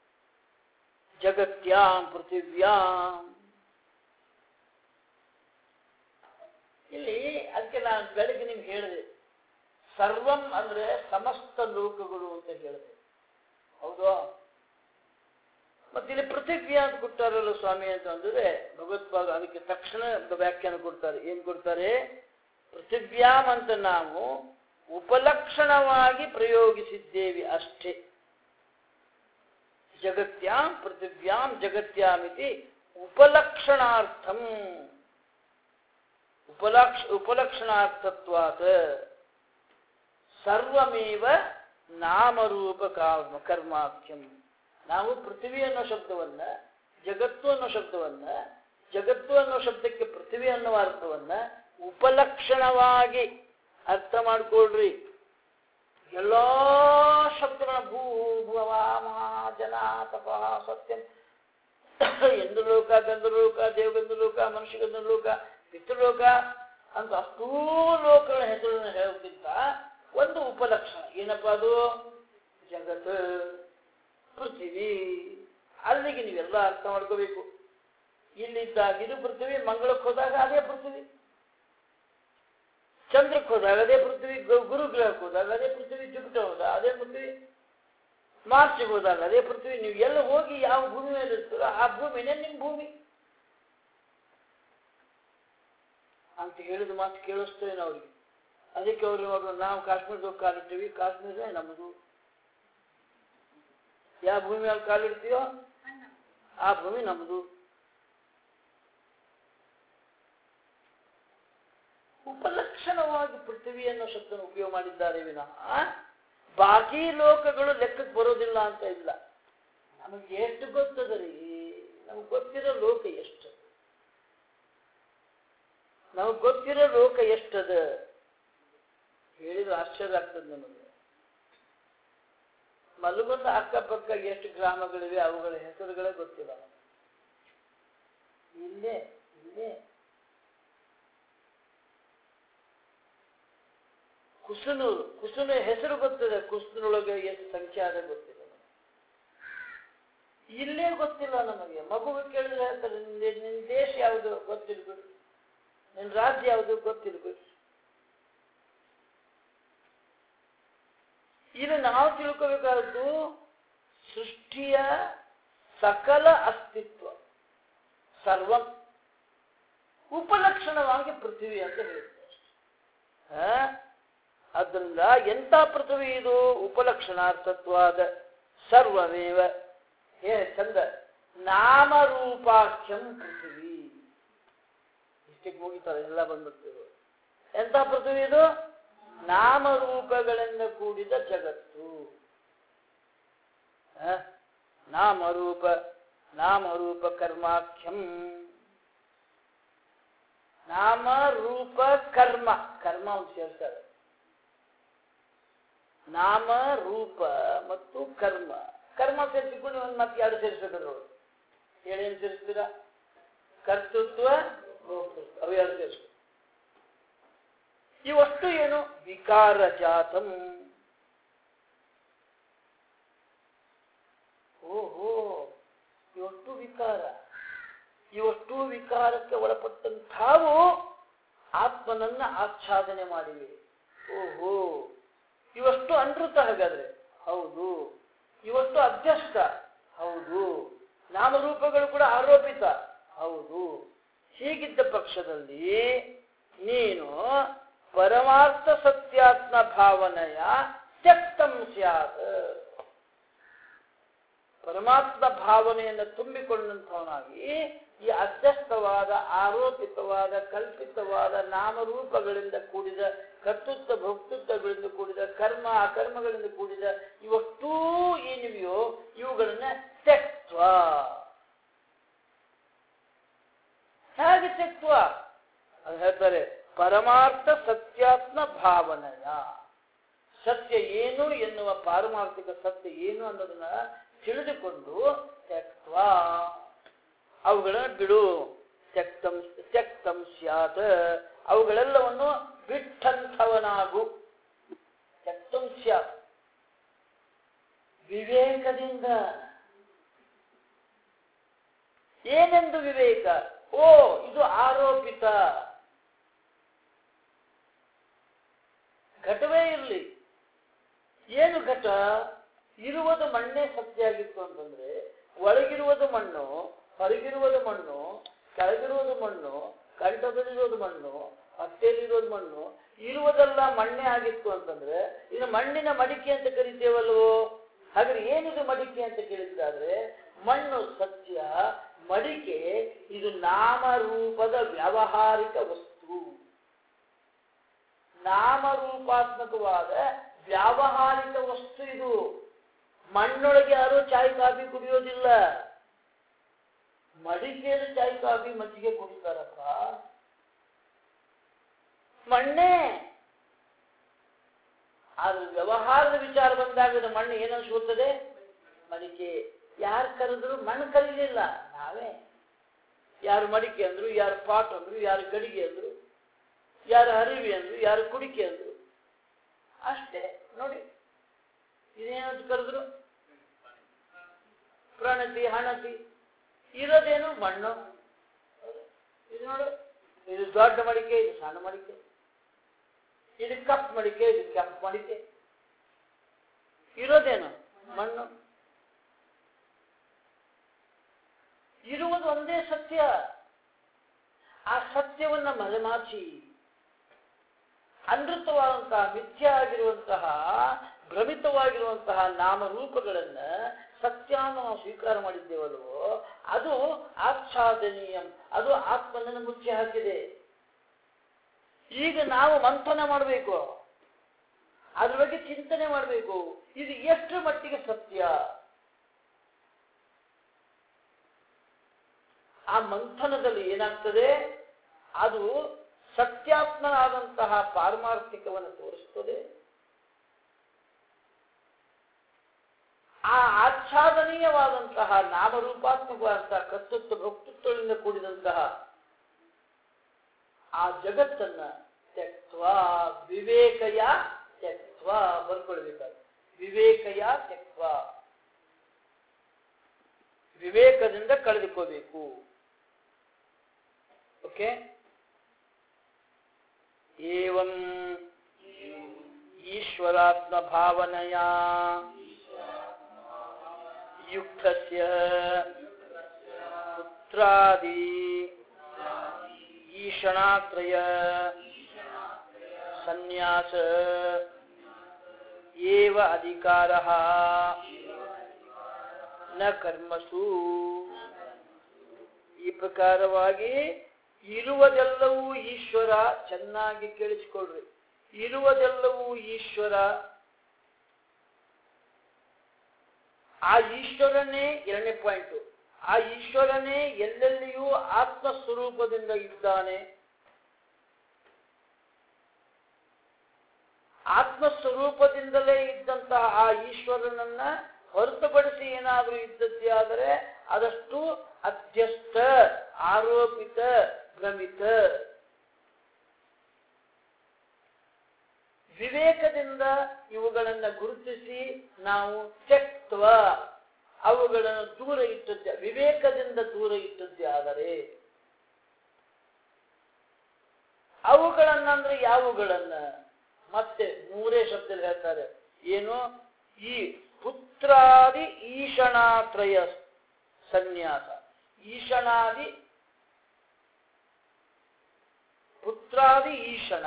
ಜಗತ್ಯಾಂ ಪೃಥಿವ್ಯಾಂ ಇಲ್ಲಿ ಅದಕ್ಕೆ ನಾನು ಬೆಳಗ್ಗೆ ನಿಮ್ಗೆ ಹೇಳಿದೆ ಸರ್ವಂ ಅಂದ್ರೆ ಸಮಸ್ತ ಲೋಕಗಳು ಅಂತ ಹೇಳಿದೆ ಹೌದು ಮತ್ತೆ ಇಲ್ಲಿ ಪೃಥಿವ್ಯಾ ಅಂತ ಕೊಡ್ತಾರಲ್ಲ ಸ್ವಾಮಿ ಅಂತ ಅಂದ್ರೆ ಭಗವತ್ಪಾದ ಅದಕ್ಕೆ ತಕ್ಷಣ ವ್ಯಾಖ್ಯಾನ ಕೊಡ್ತಾರೆ ಏನ್ ಕೊಡ್ತಾರೆ ಪೃಥಿವ್ಯಾಂ ಅಂತ ನಾವು ಉಪಲಕ್ಷಣವಾಗಿ ಪ್ರಯೋಗಿಸಿದ್ದೇವೆ ಅಷ್ಟೇ ಜಗತ್ಯಾಂ ಪೃಥಿವ್ಯಾಂ ಜಗತ್ಯಾಮಿತಿ ಉಪಲಕ್ಷಣಾರ್ಥಂ ಉಪಲಕ್ಷ ಉಪಲಕ್ಷಣಾರ್ಥತ್ವಾತ್ ಸರ್ವಮೇವ ನಾಮರೂಪ ಕರ್ಮ ಕರ್ಮಾಖ್ಯಂ ನಾವು ಪೃಥ್ವಿ ಅನ್ನೋ ಶಬ್ದವನ್ನ ಜಗತ್ತು ಅನ್ನೋ ಶಬ್ದವನ್ನ ಜಗತ್ತು ಅನ್ನೋ ಶಬ್ದಕ್ಕೆ ಪೃಥ್ವಿ ಅನ್ನೋ ಅರ್ಥವನ್ನ ಉಪಲಕ್ಷಣವಾಗಿ ಅರ್ಥ ಮಾಡ್ಕೊಳ್ರಿ ಎಲ್ಲಾ ಶಬ್ದಗಳ ಭೂ ಭುವ ಮಹಾಜನ ತಪ ಸತ್ಯಂ ಎಂದುಲೋಕ ಗಂಧಲೋಕ ದೇವಗಂಧಲೋಕ ಮನುಷ್ಯಗಂಧಲೋಕ ಪಿತೃಲೋಕ ಅಂತ ಅಷ್ಟೂ ಲೋಕಗಳ ಹೆಸರನ್ನು ಹೇಳೋಕ್ಕಿಂತ ಒಂದು ಉಪಲಕ್ಷಣ ಏನಪ್ಪ ಅದು ಜಗತ್ ಪೃಥ್ವಿ ಅಲ್ಲಿಗೆ ನೀವೆಲ್ಲ ಅರ್ಥ ಮಾಡ್ಕೋಬೇಕು ಇಲ್ಲಿದ್ದಾಗ ಇದು ಪೃಥ್ವಿ ಮಂಗಳಕ್ಕೆ ಹೋದಾಗ ಅದೇ ಪೃಥ್ವಿ ಚಂದ್ರಕ್ಕೆ ಹೋದಾಗ ಅದೇ ಪೃಥ್ವಿ ಗು- ಗುರುಗ್ರಹಕ್ಕೆ ಹೋದಾಗ ಅದೇ ಪೃಥ್ವಿ ಜುಪಿಟರ್ ಹೋದಾಗ ಅದೇ ಪೃಥ್ವಿ ಮಾರ್ಚ್ಗೆ ಹೋದಾಗ ಅದೇ ಪೃಥ್ವಿ ನೀವು ಎಲ್ಲ ಹೋಗಿ ಯಾವ ಭೂಮಿ ಮೇಲೆ ಇರ್ತೀರೋ ಆ ಭೂಮಿನೇ ನಿಮ್ಮ ಭೂಮಿ ಅಂತ ಹೇಳಿದ ಮಾತು ಕೇಳಿಸ್ತೇನೆ ಅವ್ರಿಗೆ ಅದಕ್ಕೆ ಅವರು ಇವಾಗ ನಾವು ಕಾಶ್ಮೀರದಾಗ ಕಾಲಿಟ್ಟಿವಿ ಕಾಶ್ಮೀರ ನಮ್ಮದು ಯಾವ ಭೂಮಿ ಮೇಲೆ ಕಾಲಿಡ್ತೀಯೋ ಆ ಭೂಮಿ ನಮ್ಮದು ಉಪಲಕ್ಷಣವಾಗಿ ಪೃಥ್ವಿ ಅನ್ನೋ ಶಬ್ದನ ಉಪಯೋಗ ಮಾಡಿದ್ದಾರೆ ವಿನಃ ಬಾಕಿ ಲೋಕಗಳು ಲೆಕ್ಕಕ್ಕೆ ಬರೋದಿಲ್ಲ ಅಂತ ಇಲ್ಲ ನಮಗೆ ಎಷ್ಟು ಗೊತ್ತದ ರೀ ನಮಗೆ ಗೊತ್ತಿರೋ ಲೋಕ ಎಷ್ಟು ನಮಗೆ ಗೊತ್ತಿರೋ ಲೋಕ ಎಷ್ಟದ ಹೇಳಿದ್ರೆ ಆಶ್ಚರ್ಯ ಆಗ್ತದೆ ನಮಗೆ ಮಲಗುಂದ ಅಕ್ಕಪಕ್ಕ ಎಷ್ಟು ಗ್ರಾಮಗಳಿವೆ ಅವುಗಳ ಹೆಸರುಗಳೇ ಗೊತ್ತಿಲ್ಲ ಇಲ್ಲೇ ಇಲ್ಲೇ ಕುಸುನೂರು ಕುಸುನ ಹೆಸರು ಗೊತ್ತಿದೆ ಕುಸುನೊಳಗೆ ಎಷ್ಟು ಸಂಖ್ಯೆ ಆದ ಗೊತ್ತಿಲ್ಲ ನಮಗೆ. ಇಲ್ಲೇ ಗೊತ್ತಿಲ್ಲ ನಮಗೆ ಮಗುವಿಗೆ ಕೇಳಿದ್ರೆ ಹೇಳ್ತಾರೆ ನಿನ್ ನಿನ್ ದೇಶ ಯಾವುದು ಗೊತ್ತಿರ್ಬೇಕು ನಿನ್ನ ರಾಜ್ಯ ಯಾವುದು ಗೊತ್ತಿರ್ಬೇಕು ಇಲ್ಲಿ ನಾವು ತಿಳ್ಕೋಬೇಕಾದ್ದು ಸೃಷ್ಟಿಯ ಸಕಲ ಅಸ್ತಿತ್ವ ಸರ್ವ ಉಪಲಕ್ಷಣವಾಗಿ ಪೃಥ್ವಿ ಅಂತ ಹೇಳ್ತಾರೆ ಆ? ಆದ್ದರಿಂದ ಎಂಥ ಪೃಥ್ವಿ ಇದು ಉಪಲಕ್ಷಣಾರ್ಥತ್ವಾದ ಸರ್ವಮೇವ ಏ ಚಂದ ನಾಮರೂಪಾಖ್ಯಂ ಪೃಥ್ವಿ ಇಷ್ಟಕ್ಕೆ ಮುಗಿತಾರೆ ಎಲ್ಲ ಬಂದ್ಬಿಡ್ತೀವಿ ಎಂಥ ಪೃಥ್ವಿ ಇದು ನಾಮರೂಪಗಳಿಂದ ಕೂಡಿದ ಜಗತ್ತು ಆ? ನಾಮರೂಪ ನಾಮರೂಪ ಕರ್ಮಾಖ್ಯಂ ನಾಮ ರೂಪ ಕರ್ಮ ಕರ್ಮ ಅಂತ ಸೇರ್ತಾರೆ ನಾಮ ರೂಪ ಮತ್ತು ಕರ್ಮ ಕರ್ಮ ಸೇರಿಸಿಕೊಂಡು ಒಂದು ಮತ್ತೆ ಎರಡು ಸೇರಿಸ್ಬೇಕು ಹೇಳೇನು ಸೇರಿಸ್ತೀರಾ ಕರ್ತೃತ್ವ ಭೋಕ್ತೃತ್ವ ಅವು ಎರಡು ಸೇರಿಸ್ಬೇಕು ಇವಷ್ಟು ಏನು ವಿಕಾರ ಜಾತಂ ಓಹೋ ಇವಷ್ಟು ವಿಕಾರ ಇವಷ್ಟು ವಿಕಾರಕ್ಕೆ ಒಳಪಟ್ಟಂತಾವು ಆತ್ಮನನ್ನ ಆಚ್ಛಾದನೆ ಮಾಡಿವೆ ಓಹೋ ಇವಷ್ಟು ಅನೃತ ಹಾಗಾದ್ರೆ ಹೌದು ಇವಷ್ಟು ಅಧ್ಯಸ್ಥ ಹೌದು ನಾಮರೂಪಗಳು ಕೂಡ ಆರೋಪಿತ ಹೌದು ಹೀಗಿದ್ದ ಪಕ್ಷದಲ್ಲಿ ನೀನು ಪರಮಾರ್ಥ ಸತ್ಯಾತ್ಮ ಭಾವನೆಯ ತ್ಯಕ್ತಂ ಸ್ಯಾತ್ ಪರಮಾತ್ಮ ಭಾವನೆಯನ್ನು ತುಂಬಿಕೊಂಡಂಥವನಾಗಿ ಈ ಅಧ್ಯಸ್ಥವಾದ ಆರೋಪಿತವಾದ ಕಲ್ಪಿತವಾದ ನಾಮರೂಪಗಳಿಂದ ಕೂಡಿದ ಕರ್ತೃತ್ವ ಭಕ್ತೃತ್ವಗಳಿಂದ ಕೂಡಿದ ಕರ್ಮ ಅಕರ್ಮಗಳಿಂದ ಕೂಡಿದ ಇವಷ್ಟೂ ಏನಿವೆಯೋ ಇವುಗಳನ್ನ ತೆಕ್ತ್ವ ಹೇಗೆ ತೆಕ್ತ್ವ ಅದು ಹೇಳ್ತಾರೆ ಪರಮಾರ್ಥ ಸತ್ಯಾತ್ಮ ಭಾವನೆಯ ಸತ್ಯ ಏನು ಎನ್ನುವ ಪಾರಮಾರ್ಥಿಕ ಸತ್ಯ ಏನು ಅನ್ನೋದನ್ನ ತಿಳಿದುಕೊಂಡು ತ್ಯಕ್ತ್ವ ಅವುಗಳನ್ನ ಬಿಡು ತ್ಯಕ್ತಂ ತ್ಯಕ್ತಂ ಸ್ಯಾತ್ ಅವುಗಳೆಲ್ಲವನ್ನು ಬಿಟ್ಟಂಥವನಾಗು ತ್ಯಕ್ತಂ ಸ್ಯಾತ್ ವಿವೇಕದಿಂದ ಏನೆಂದು ವಿವೇಕ ಓ ಇದು ಆರೋಪಿತ ಘಟವೇ ಇರಲಿ ಏನು ಘಟ ಇರುವುದು ಮಣ್ಣೇ ಸತ್ಯ ಆಗಿತ್ತು ಅಂತಂದ್ರೆ ಒಳಗಿರುವುದು ಮಣ್ಣು ಹೊರಗಿರುವುದು ಮಣ್ಣು ಕೆಳಗಿರುವುದು ಮಣ್ಣು ಕಂಠದಲ್ಲಿರೋದು ಮಣ್ಣು ಹೊಟ್ಟೆಯಲ್ಲಿರೋದು ಮಣ್ಣು ಇರುವುದೆಲ್ಲ ಮಣ್ಣೆ ಆಗಿತ್ತು ಅಂತಂದ್ರೆ ಇದು ಮಣ್ಣಿನ ಮಡಿಕೆ ಅಂತ ಕರಿತೇವಲ್ವೋ ಹಾಗಾದ್ರೆ ಏನಿದು ಮಡಿಕೆ ಅಂತ ಕೇಳಿದ್ದಾದ್ರೆ ಮಣ್ಣು ಸತ್ಯ ಮಡಿಕೆ ಇದು ನಾಮರೂಪದ ವ್ಯಾವಹಾರಿಕ ವಸ್ತು ನಾಮರೂಪಾತ್ಮಕವಾದ ವ್ಯಾವಹಾರಿಕ ವಸ್ತು ಇದು ಮಣ್ಣೊಳಗೆ ಯಾರು ಚಾಯ್ ಕಾಫಿ ಕುಡಿಯೋದಿಲ್ಲ ಮಡಿಕೆಯಲ್ಲಿ ಚಾಯ್ ಕಾಫಿ ಮಜ್ಜಿಗೆ ಕುಡಿತಾರಪ್ಪ ಮಣ್ಣೆ ಆದ್ರೆ ವ್ಯವಹಾರದ ವಿಚಾರ ಬಂದಾಗ ಇದು ಮಣ್ಣು ಏನನ್ಸ್ಕೊಳ್ತದೆ ಮಡಿಕೆ ಯಾರು ಕರೆದ್ರು ಮಣ್ಣು ಕರೀಲಿಲ್ಲ ನಾವೇ ಯಾರು ಮಡಿಕೆ ಅಂದ್ರು ಯಾರು ಪಾಟ್ ಅಂದ್ರು ಯಾರು ಗಡಿಗೆ ಅಂದ್ರು ಯಾರು ಹರಿವಿ ಅಂದ್ರು ಯಾರು ಕುಡಿಕೆ ಅಂದ್ರು ಅಷ್ಟೇ ನೋಡಿ ಇದೇನಂತ ಕರೆದ್ರು ಪ್ರಣತಿ ಹಣತಿ ಇರೋದೇನು ಮಣ್ಣು ಇದು ನೋಡು ಇದು ದೊಡ್ಡ ಮಡಿಕೆ ಇದು ಸಣ್ಣ ಮಡಿಕೆ ಇದು ಕಪ್ ಮಡಿಕೆ ಇದು ಕೆಂಪು ಮಡಿಕೆ ಇರೋದೇನು ಮಣ್ಣು ಇರುವುದು ಒಂದೇ ಸತ್ಯ ಆ ಸತ್ಯವನ್ನ ಮರೆಮಾಚಿ ಅನೃತವಾದಂತಹ ಮಿಥ್ಯ ಆಗಿರುವಂತಹ ಭ್ರಮಿತ ವ್ಯಕ್ತವಾಗಿರುವಂತಹ ನಾಮರೂಪಗಳನ್ನ ಸತ್ಯ ಅಂತ ನಾವು ಸ್ವೀಕಾರ ಮಾಡಿದ್ದೇವಲ್ವೋ ಅದು ಆಚ್ಛಾದನೀಯಂ ಅದು ಆತ್ಮನನ್ನು ಮುಚ್ಚಿ ಹಾಕಿದೆ ಈಗ ನಾವು ಮಂಥನ ಮಾಡಬೇಕು ಅದ್ರ ಬಗ್ಗೆ ಚಿಂತನೆ ಮಾಡಬೇಕು ಇದು ಎಷ್ಟು ಮಟ್ಟಿಗೆ ಸತ್ಯ ಆ ಮಂಥನದಲ್ಲಿ ಏನಾಗ್ತದೆ ಅದು ಸತ್ಯಾತ್ಮನಾದಂತಹ ಪಾರಮಾರ್ಥಿಕವನ್ನು ತೋರಿಸ್ತದೆ ಆ ಆಚ್ಛಾದನೀಯವಾದಂತಹ ನಾಮರೂಪಾತ್ಮಕವಾದಂತಹ ಕರ್ತೃತ್ವ ಭಕ್ತೃತ್ವಗಳಿಂದ ಕೂಡಿದಂತಹ ಆ ಜಗತ್ತನ್ನ ತ್ಯಕ್ವ ವಿವೇಕಯ ತ್ಯಕ್ವ ಬರ್ಕೊಳ್ಬೇಕಾದ್ರೆ ವಿವೇಕಯ ತ್ಯಕ್ವ ವಿವೇಕದಿಂದ ಕಳೆದುಕೋಬೇಕು ಓಕೆ ಏವಂ ಈಶ್ವರಾತ್ಮ ಭಾವನೆಯ ಯುಕ್ತಸ್ಯ ಪುತ್ರಾದಿ ಈಶಣಾತ್ರಯ ಸನ್ಯಾಸ ಏವ ಅಧಿಕಾರ ನ ಕರ್ಮಸು ಈ ಪ್ರಕಾರವಾಗಿ ಇರುವುದೆಲ್ಲವೂ ಈಶ್ವರ ಚೆನ್ನಾಗಿ ಕೇಳಿಸಿಕೊಳ್ಳ್ರಿ ಇರುವುದೆಲ್ಲವೂ ಈಶ್ವರ ಆ ಈಶ್ವರನೇ ಎರಡನೇ ಪಾಯಿಂಟ್ ಆ ಈಶ್ವರನೇ ಎಲ್ಲೆಲ್ಲಿಯೂ ಆತ್ಮ ಸ್ವರೂಪದಿಂದ ಇದ್ದಾನೆ ಆತ್ಮ ಸ್ವರೂಪದಿಂದಲೇ ಇದ್ದಂತಹ ಆ ಈಶ್ವರನನ್ನ ಹೊರತುಪಡಿಸಿ ಏನಾದರೂ ಇದ್ದದ್ದೇ ಆದರೆ ಅದಷ್ಟು ಅಧ್ಯಸ್ಥ ಆರೋಪಿತ ಭ್ರಮಿತ ವಿವೇಕದಿಂದ ಇವುಗಳನ್ನು ಗುರುತಿಸಿ ನಾವು ತ್ಯಕ್ತ್ವ ಅವುಗಳನ್ನು ದೂರ ಇಟ್ಟದ್ದೇ ವಿವೇಕದಿಂದ ದೂರ ಇಟ್ಟದ್ದೇ ಆದರೆ ಅವುಗಳನ್ನಂದ್ರೆ ಯಾವುಗಳನ್ನ ಮತ್ತೆ ಮೂರೇ ಶಬ್ದದಲ್ಲಿ ಹೇಳ್ತಾರೆ ಏನು ಈ ಪುತ್ರಾದಿ ಈಶಣಾತ್ರಯ ಸನ್ಯಾಸ ಈಶಣಾದಿ ಪುತ್ರಾದಿ ಈಶಣ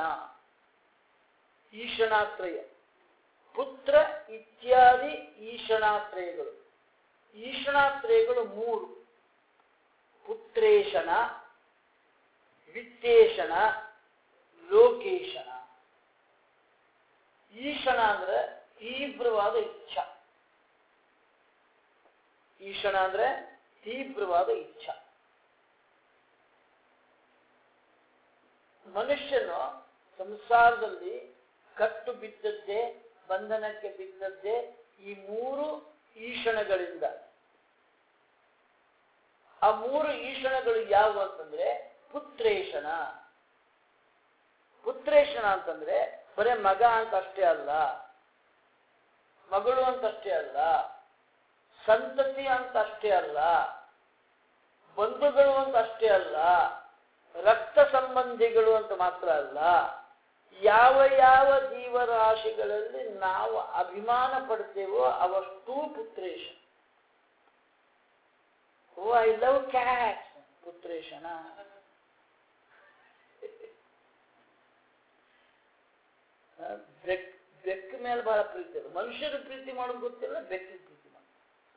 ಈಶಣಾತ್ರಯ ಪುತ್ರ ಇತ್ಯಾದಿ ಈಶಣಾತ್ರಯಗಳು ಈಶಣಾತ್ರಯಗಳು ಮೂರು ಪುತ್ರೇಶಣ ವಿತ್ತೇಶಣ ಲೋಕೇಶಣ ಈಶಣ ಅಂದ್ರೆ ತೀವ್ರವಾದ ಇಚ್ಛಾ ಈಶಣ ಅಂದ್ರೆ ತೀವ್ರವಾದ ಇಚ್ಛಾ ಮನುಷ್ಯನು ಸಂಸಾರದಲ್ಲಿ ಕಟ್ಟು ಬಿದ್ದದ್ದೇ ಬಂಧನಕ್ಕೆ ಬಿದ್ದದ್ದೇ ಈ ಮೂರು ಈಶಣಗಳಿಂದ ಆ ಮೂರು ಈಶಣಗಳು ಯಾವುವು ಅಂತಂದ್ರೆ ಪುತ್ರೇಶಣ ಪುತ್ರೇಶಣ ಅಂತಂದ್ರೆ ಬರೇ ಮಗ ಅಂತ ಅಷ್ಟೇ ಅಲ್ಲ ಮಗಳು ಅಂತ ಅಷ್ಟೇ ಅಲ್ಲ ಸಂತತಿ ಅಂತ ಅಷ್ಟೇ ಅಲ್ಲ ಬಂಧುಗಳು ಅಂತ ಅಷ್ಟೇ ಅಲ್ಲ ರಕ್ತ ಸಂಬಂಧಿಗಳು ಅಂತ ಮಾತ್ರ ಅಲ್ಲ ಯಾವ ಯಾವ ಜೀವರಾಶಿಗಳಲ್ಲಿ ನಾವು ಅಭಿಮಾನ ಪಡ್ತೇವೋ ಅವಷ್ಟೂ ಪುತ್ರೇಶ ಓ ಐ ಲವ್ ಕ್ಯಾಟ್ ಪುತ್ರೇಶನ ಬೆಕ್ ಬೆಕ್ಕ ಮೇಲೆ ಬಹಳ ಪ್ರೀತಿ ಇದೆ ಮನುಷ್ಯರು ಪ್ರೀತಿ ಮಾಡೋದು ಗೊತ್ತಿಲ್ಲ ಬೆಕ್ಕಿಗೆ ಪ್ರೀತಿ ಮಾಡೋದು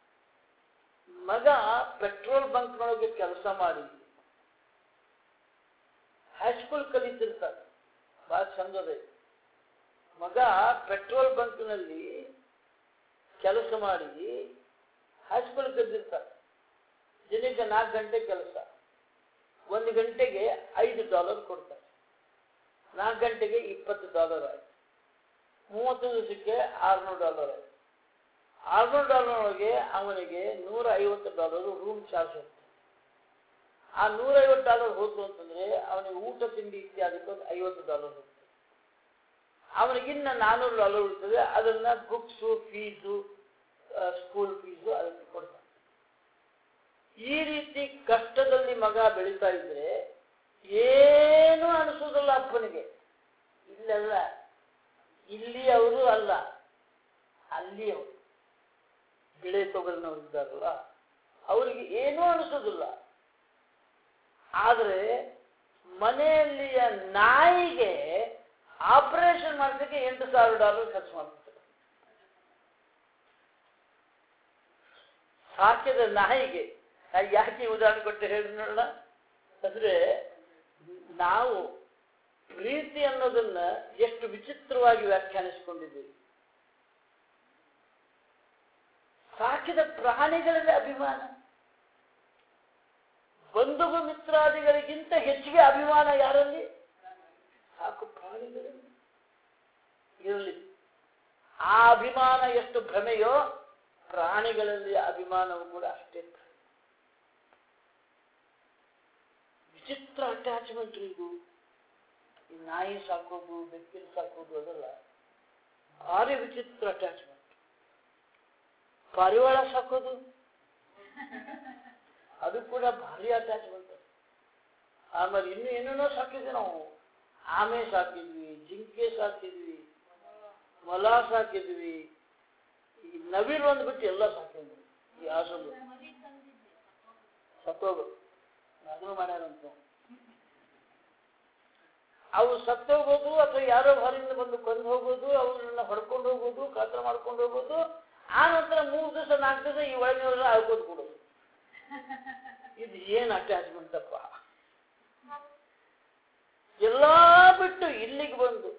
ಮಗ ಪೆಟ್ರೋಲ್ ಬಂಕ್ನೊಳಗೆ ಕೆಲಸ ಮಾಡಿ ಹೈಸ್ಕೂಲ್ ಕಲಿತಿರ್ತಾರೆ ಬಹಳ ಚಂದದೆ ಮಗ ಪೆಟ್ರೋಲ್ ಬಂಕ್ನಲ್ಲಿ ಕೆಲಸ ಮಾಡಿ ಹೈಸ್ಕೂಲ್ ಕಲಿತಿರ್ತಾರೆ ದಿನಕ್ಕೆ ನಾಲ್ಕು ಗಂಟೆ ಕೆಲಸ ಒಂದು ಗಂಟೆಗೆ ಐದು ಡಾಲರ್ ಕೊಡ್ತಾರೆ ನಾಲ್ಕು ಗಂಟೆಗೆ ಇಪ್ಪತ್ತು ಡಾಲರ್ ಆಯ್ತು ಮೂವತ್ತು ದಿವಸಕ್ಕೆ ಆರ್ನೂರು ಡಾಲರ್ ಆಯ್ತು ಆರ್ನೂರು ಡಾಲರ್ ಒಳಗೆ ಅವನಿಗೆ ನೂರ ಐವತ್ತು ಡಾಲರ್ ರೂಮ್ ಚಾರ್ಜ್ ಹೋಗ್ತದೆ ಆ ನೂರೈವತ್ತು ಡಾಲರ್ ಹೋದ್ರು ಅಂತಂದ್ರೆ ಅವನಿಗೆ ಊಟ ತಿಂಡಿ ಇತ್ಯಾದಕ್ಕೆ ಒಂದು ಐವತ್ತು ಡಾಲರ್ ಹೋಗ್ತದೆ ಅವನಿಗಿನ್ನ ನಾನ್ನೂರು ಡಾಲರ್ ಉಳಿತದೆ ಅದನ್ನ ಬುಕ್ಸು ಫೀಸು ಸ್ಕೂಲ್ ಫೀಸು ಅದಕ್ಕೆ ಕೊಡ್ತಾನೆ ಈ ರೀತಿ ಕಷ್ಟದಲ್ಲಿ ಮಗ ಬೆಳೀತಾ ಇದ್ರೆ ಏನು ಅನಿಸೋದಿಲ್ಲ ಅಪ್ಪನಿಗೆ ಇಲ್ಲೆಲ್ಲ ಇಲ್ಲಿ ಅವರು ಅಲ್ಲ ಅಲ್ಲಿ ಅವರು ಬಿಳೆ ತೊಗರಿನವ್ರು ಇದ್ದಾರಲ್ಲ ಅವರಿಗೆ ಏನೂ ಅನಿಸೋದಿಲ್ಲ ಆದರೆ ಮನೆಯಲ್ಲಿಯ ನಾಯಿಗೆ ಆಪರೇಷನ್ ಮಾಡಿಸಕ್ಕೆ ಎಂಟು ಸಾವಿರ ಡಾಲರ್ ಖರ್ಚು ಮಾಡ್ತಾರೆ ಸಾಕಿದ ನಾಯಿಗೆ ನಾನು ಯಾಕೆ ಈ ಉದಾಹರಣೆ ಕೊಟ್ಟು ಹೇಳಿ ನೋಡೋಣ ಅಂದ್ರೆ ನಾವು ಪ್ರೀತಿ ಅನ್ನೋದನ್ನ ಎಷ್ಟು ವಿಚಿತ್ರವಾಗಿ ವ್ಯಾಖ್ಯಾನಿಸಿಕೊಂಡಿದ್ದೀವಿ ಸಾಕಿದ ಪ್ರಾಣಿಗಳಲ್ಲಿ ಅಭಿಮಾನ ಬಂಧು ಮಿತ್ರಾದಿಗಳಿಗಿಂತ ಹೆಚ್ಚಿಗೆ ಅಭಿಮಾನ ಯಾರಲ್ಲಿ ಸಾಕು ಪ್ರಾಣಿಗಳಲ್ಲಿ ಇರಲಿ ಆ ಅಭಿಮಾನ ಎಷ್ಟು ಭ್ರಮೆಯೋ ಪ್ರಾಣಿಗಳಲ್ಲಿ ಅಭಿಮಾನವು ಕೂಡ ಅಷ್ಟೇ ಭ್ರಮೆ. ವಿಚಿತ್ರ ಅಟ್ಯಾಚ್ಮೆಂಟ್ ಇದು ಈ ನಾಯಿ ಸಾಕೋದು ಬೆಕ್ಕಿನ ಸಾಕೋದು ಅದಲ್ಲ ಭಾರಿ ವಿಚಿತ್ರ ಅಟ್ಯಾಚ್ಮೆಂಟ್ ಪಾರಿವಾಳ ಸಾಕೋದು ಅದು ಕೂಡ ಭಾರಿ ಅಟ್ಯಾಚ್ಮೆಂಟ್ ಆಮೇಲೆ ಇನ್ನು ಏನೇನೋ ಸಾಕಿದ್ವಿ ನಾವು ಆಮೆ ಸಾಕಿದ್ವಿ ಜಿಂಕೆ ಸಾಕಿದ್ವಿ ಮೊಲ ಸಾಕಿದ್ವಿ ಈ ನವಿಲು ಒಂದು ಬಿಟ್ಟು ಎಲ್ಲ ಸಾಕಿದ್ವಿ ಈ ಹಾಸಲು ಸತ್ತೋಗು ಅದನ್ನು ಮಾಡ್ಯಾರಂತ ಅವು ಸತ್ತೋಗೋದು ಅಥವಾ ಯಾರೋ ಹೊರಗಿಂದ ಬಂದು ಕೊಂದು ಹೋಗೋದು ಅವ್ರನ್ನ ಹೊಡ್ಕೊಂಡು ಹೋಗೋದು ಕಾತರ ಮಾಡ್ಕೊಂಡು ಹೋಗೋದು ಆ ನಂತರ ಮೂರು ದಿವಸ ನಾಲ್ಕು ದಿವಸ ಈ ಒಳಗಿನವರೆಲ್ಲ ಆಳ್ಕೋದು ಕೊಡೋದು ಇದು ಏನು ಅಟ್ಯಾಚ್ಮೆಂಟ್ ಅಪ್ಪ ಎಲ್ಲ ಬಿಟ್ಟು ಇಲ್ಲಿಗೆ ಬಂದು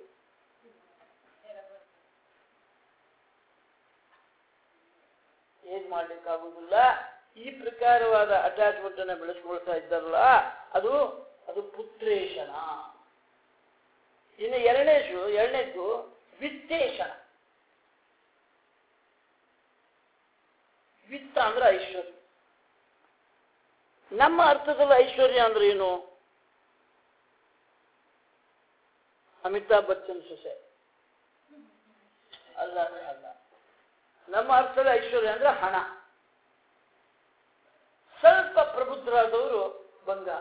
ಏನ್ ಮಾಡ್ಲಿಕ್ಕಾಗುದಿಲ್ಲ ಈ ಪ್ರಕಾರವಾದ ಅಟ್ಯಾಚ್ಮೆಂಟ್ ಅನ್ನ ಬೆಳೆಸ್ಕೊಳ್ತಾ ಇದ್ದಾರಲ್ಲ ಅದು ಅದು ಪುತ್ರೇಶನ ಇನ್ನು ಎರಡನೇದು ಎರಡನೇದ್ದು ವಿತ್ತೇಶನ ವಿತ್ತ ಅಂದ್ರೆ ಐಶ್ವರ್ಯ ನಮ್ಮ ಅರ್ಥದಲ್ಲಿ ಐಶ್ವರ್ಯ ಅಂದ್ರೆ ಏನು ಅಮಿತಾಬ್ ಬಚ್ಚನ್ ಸೊಸೆ ಅಲ್ಲ ಅಲ್ಲ, ಅಲ್ಲ ನಮ್ಮ ಅರ್ಥದಲ್ಲಿ ಐಶ್ವರ್ಯ ಅಂದ್ರೆ ಹಣ ಸ್ವಲ್ಪ ಪ್ರಬುದ್ಧರಾದವರು ಬಂಗಾರ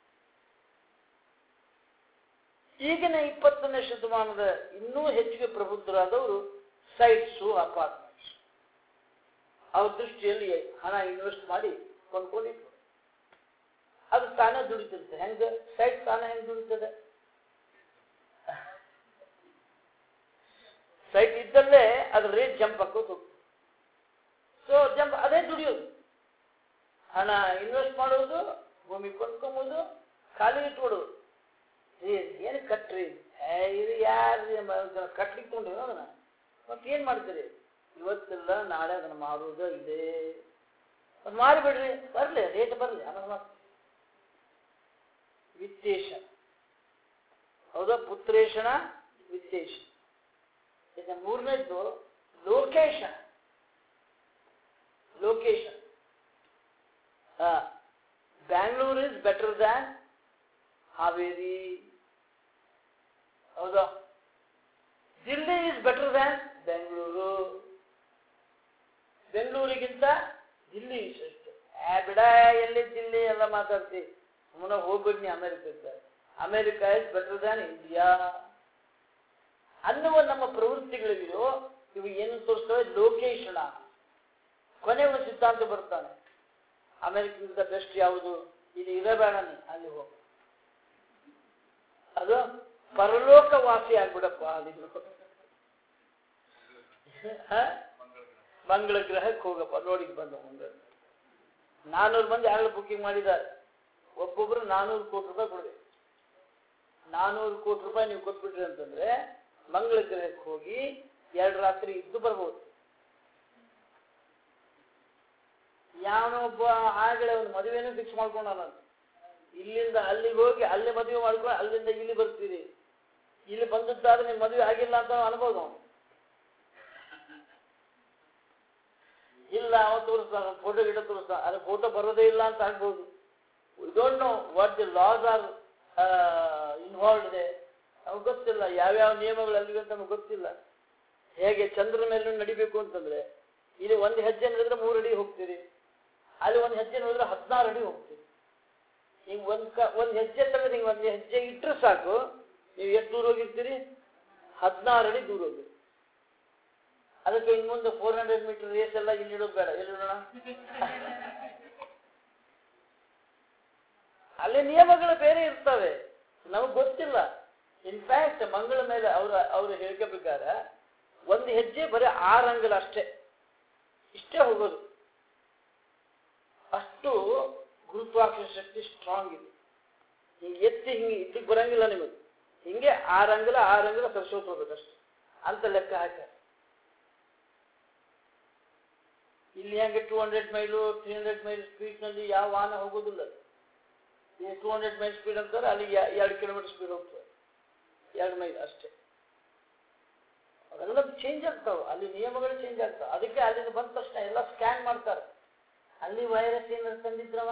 ಈಗಿನ ಇಪ್ಪತ್ತನೇ ಶತಮಾನದ ಇನ್ನೂ ಹೆಚ್ಚಿಗೆ ಪ್ರಬುದ್ಧರಾದವರು ಸೈಟ್ಸು ಅಪಾರ್ಟ್ಮೆಂಟ್ಸ್ ಅವ್ರ ದೃಷ್ಟಿಯಲ್ಲಿ ಹಣ ಇನ್ವೆಸ್ಟ್ ಮಾಡಿ ಕೊಂಡ್ಕೊಂಡಿದ್ರು ಅದು ತಾನೇ ದುಡಿತಿರುತ್ತೆ ಹೆಂಗ ಸೈಟ್ ತಾನೇ ಹೆಂಗ್ ದುಡಿತದೆ ಸೈಟ್ ಇದ್ದಲ್ಲೇ ಅದ್ರ ರೇಟ್ ಜಂಪ್ ಹಾಕೋದು ಹೋಗ್ತದೆ ಸೊ ಜಂಪ್ ಅದೇ ದುಡಿಯೋದು ಹಣ ಇನ್ವೆಸ್ಟ್ ಮಾಡೋದು ಭೂಮಿ ಕೊಂಡ್ಕೊಂಬೋದು ಖಾಲಿ ಇಟ್ಬಿಡೋದು ಏನು ಕಟ್ರಿ ಏ, ಇದು ಯಾರು ಕಟ್ಲಿಕ್ಕೆ ತೊಗೊಂಡ್ರಿ ಅದನ್ನ ಮತ್ತೆ ಏನು ಮಾಡ್ತೀರಿ ಇವತ್ತಿಲ್ಲ ನಾಳೆ ಅದನ್ನ ಮಾರುವುದು ಇದೆ ಅದು ಮಾರಿಬಿಡ್ರಿ ಬರಲಿ ರೇಟ್ ಬರಲಿ ಆಮೇಲೆ ಮತ್ತೆ ವಿತ್ತೇಶನ ಹೌದಾ ಪುತ್ರೇಶನ ವಿತ್ತೇಶನ ಈಗ ಮೂರನೇದ್ದು ಲೋಕೇಶನ location Bangalore is better than Haveri ಹೌದಾ Delhi is better than Bengaluru ಬೆಂಗಳೂರಿಗಿಂತ ದಿಲ್ಲಿ ಶ್ರೇಷ್ಠ ಆ ಬಿಡ ಎಲ್ಲಿ ದಿಲ್ಲಿ ಎಲ್ಲ ಮಾತಾಡ್ತಿ ಸುಮ್ಮನೆ ಹೋಗ್ಬಿಡ್ನಿ ಅಮೆರಿಕಕ್ಕೆ America is better than India ಅನ್ನುವ ನಮ್ಮ ಪ್ರವೃತ್ತಿಗಳಿವೆಯೋ ಇವು ಏನು ತೋರಿಸ್ತವೆ ಲೋಕೇಶನ ಕೊನೆ ಒಂದು ಸಿದ್ಧಾಂತ ಬರ್ತಾನೆ ಅಮೆರಿಕದಿಂದ ಬೆಸ್ಟ್ ಯಾವುದು ಇಲ್ಲಿ ಇರಬೇಡ ನೀ ಅಲ್ಲಿ ಹೋಗು ಅದು ಪರಲೋಕ ವಾಸಿ ಆಗ್ಬಿಡಪ್ಪ ಅಲ್ಲಿ ಹ? ಮಂಗಳ ಗ್ರಹಕ್ಕೆ ಹೋಗಪ್ಪ ನೋಡಿ ಬಂದ ಮಂಗಳ ನಾನೂರು ಮಂದಿ ಆಗಲೇ ಬುಕ್ಕಿಂಗ್ ಮಾಡಿದ್ದಾರೆ ಒಬ್ಬೊಬ್ರು ನಾನೂರು ಕೋಟಿ ರೂಪಾಯಿ ಕೊಡ್ಬೇಕು ನಾನೂರು ಕೋಟಿ ರೂಪಾಯಿ ನೀವು ಕೊಟ್ಬಿಟ್ರಿ ಅಂತಂದ್ರೆ ಮಂಗಳ ಗ್ರಹಕ್ಕೆ ಹೋಗಿ ಎರಡು ರಾತ್ರಿ ಇದ್ದು ಬರ್ಬೋದು ಯಾವನೊಬ್ಬ ಆಗಲೇ ಒಂದು ಮದುವೆನೂ ಫಿಕ್ಸ್ ಮಾಡ್ಕೊಂಡ ಇಲ್ಲಿಂದ ಅಲ್ಲಿಗೆ ಹೋಗಿ ಅಲ್ಲಿ ಮದುವೆ ಮಾಡ್ಕೊಂಡು ಅಲ್ಲಿಂದ ಇಲ್ಲಿ ಬರ್ತೀರಿ ಇಲ್ಲಿ ಬಂದದ್ದಾದ್ರೆ ನಿಮ್ಮ ಮದುವೆ ಆಗಿಲ್ಲ ಅಂತ ಅನ್ಬೋದು ಅವ್ನು. ಇಲ್ಲ ಅವ ತೋರಿಸ್ತಾನ ಫೋಟೋ ಗಿಡ ತೋರಿಸ್ತಾನ ಅದ್ರ ಫೋಟೋ ಬರೋದೇ ಇಲ್ಲ ಅಂತ ಆಗ್ಬೋದು we don't know what the loss are involve ಇದೆ ನಮಗೆ ಗೊತ್ತಿಲ್ಲ ಯಾವ್ಯಾವ ನಿಯಮಗಳು ಅಲ್ಲಿವೆ ಅಂತ ನಮಗೆ ಗೊತ್ತಿಲ್ಲ ಹೇಗೆ ಚಂದ್ರನ ಮೇಲೂ ನಡಿಬೇಕು ಅಂತಂದ್ರೆ ಇಲ್ಲಿ ಒಂದು ಹೆಜ್ಜೆ ನಡೆದ್ರೆ ಮೂರು ಅಡಿ ಹೋಗ್ತೀರಿ ಅಲ್ಲಿ ಒಂದು ಹೆಜ್ಜೆ ನೋಡಿದ್ರೆ ಹದಿನಾರು ಅಡಿ ಹೋಗ್ತೀರಿ ಹಿಂಗ್ ಒಂದ್ ಕ ಒಂದ್ ಹೆಜ್ಜೆ ತೆಗೆದು ಹಿಂಗ್ ಒಂದು ಹೆಜ್ಜೆ ಇಟ್ಟರೆ ಸಾಕು ನೀವು ಎಷ್ಟು ದೂರ ಹೋಗಿರ್ತೀರಿ ಹದಿನಾರು ಅಡಿ ದೂರ ಹೋಗಿ ಅದಕ್ಕೆ ಇನ್ ಮುಂದೆ ಫೋರ್ ಹಂಡ್ರೆಡ್ ಮೀಟರ್ ರೇಸ್ ಎಲ್ಲ ಇಲ್ಲಿ ಇಡೋದು ಬೇಡ ಎಲ್ಲಿ ಇಡೋಣ ಅಲ್ಲಿ ನಿಯಮಗಳು ಬೇರೆ ಇರ್ತವೆ ನಮಗೆ ಗೊತ್ತಿಲ್ಲ ಇನ್ಫ್ಯಾಕ್ಟ್ ಮಂಗಳ ಮೇಲೆ ಅವರ ಅವರ ಹೇಳಿಕೆ ಪ್ರಕಾರ ಒಂದು ಹೆಜ್ಜೆ ಬರೀ ಆರು ಅಂಗಲ ಅಷ್ಟೇ ಇಷ್ಟೇ ಹೋಗೋದು ಅಷ್ಟು ಗುರುತ್ವಾಕರ್ಷಣ ಶಕ್ತಿ ಸ್ಟ್ರಾಂಗ್ ಇದೆ ಹಿಂಗೆ ಎತ್ತಿ ಹಿಂಗೆ ಇಟ್ಟಿಗೆ ಬರಂಗಿಲ್ಲ ನಿಮಗೆ ಹಿಂಗೆ ಆರು ಅಂಗಲ ಆರು ಅಂಗಲ ಸರಿಸೋತ್ ಹೋಗ್ಬೇಕಷ್ಟು ಅಂತ ಲೆಕ್ಕ ಹಾಕ್ಯಾರ ಇಲ್ಲಿ ಹೆಂಗೆ two hundred mile three hundred mile ಸ್ಪೀಡ್ನಲ್ಲಿ ಯಾವ ವಾಹನ ಹೋಗೋದಿಲ್ಲ ಈ ಟೂ ಹಂಡ್ರೆಡ್ ಮೈಲ್ ಸ್ಪೀಡ್ ಅಂತಾರೆ ಅಲ್ಲಿ ಎ- ಎರಡು ಕಿಲೋಮೀಟರ್ ಸ್ಪೀಡ್ ಹೋಗ್ತದೆ ಎರಡು ಮೈಲ್ ಅಷ್ಟೇ ಅವೆಲ್ಲ ಚೇಂಜ್ ಆಗ್ತಾವೆ ಅಲ್ಲಿ ನಿಯಮಗಳು ಚೇಂಜ್ ಆಗ್ತಾವೆ ಅದಕ್ಕೆ ಅಲ್ಲಿಂದ ಬಂದ ತಕ್ಷಣ ಎಲ್ಲ ಸ್ಕ್ಯಾನ್ ಮಾಡ್ತಾರೆ ಅಲ್ಲಿ ವೈರಸ್ ಏನಾದ್ರು ತಂದಿದ್ರವ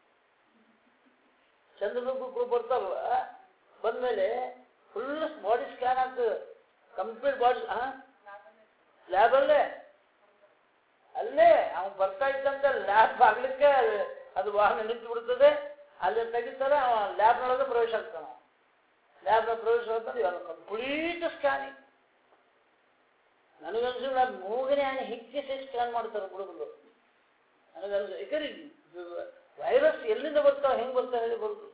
ಚಂದ್ರಲೋಕಕ್ಕೆ ಬರ್ತಾರಲ್ಲ ಬಂದ್ಮೇಲೆ ಫುಲ್ ಬಾಡಿ ಸ್ಕ್ಯಾನ್ ಆಗ್ತದೆ ಕಂಪ್ಲೀಟ್ ಬಾಡಿ ಲ್ಯಾಬಲ್ಲೇ ಅಲ್ಲೇ ಅವ್ನು ಬರ್ತಾ ಇದ್ದಂತ ಲ್ಯಾಬ್ ಆಗ್ಲಿಕ್ಕೆ ಅದು ವಾಹನ ನಿಂತು ಬಿಡ್ತದೆ ಅಲ್ಲಿ ತೆಗಿತಾರೆ ಅವ ಲ್ಯಾಬ್ನೊಳಗೆ ಪ್ರವೇಶ ಆಗ್ತಾನ ಲ್ಯಾಬ್ನ ಪ್ರವೇಶ ಆಗ್ತಾನೆ ಇವಾಗ ಕಂಪ್ಲೀಟ್ ಸ್ಕ್ಯಾನಿಂಗ್ ನನಗನ್ಸು ನಾನು ಮೂಗನೇ ಹಣ್ಣು ಹಿಗ್ಗಿಸಿ ಸ್ಕ್ಯಾನ್ ಮಾಡ್ತಾರೆ ಹುಡುಗರು ನನಗನ್ಸು ಯಾಕಂದ್ರೆ ವೈರಸ್ ಎಲ್ಲಿಂದ ಬರ್ತಾವ ಹೆಂಗ್ ಬರ್ತಾವ ಹೇಳಿ ಬರುದು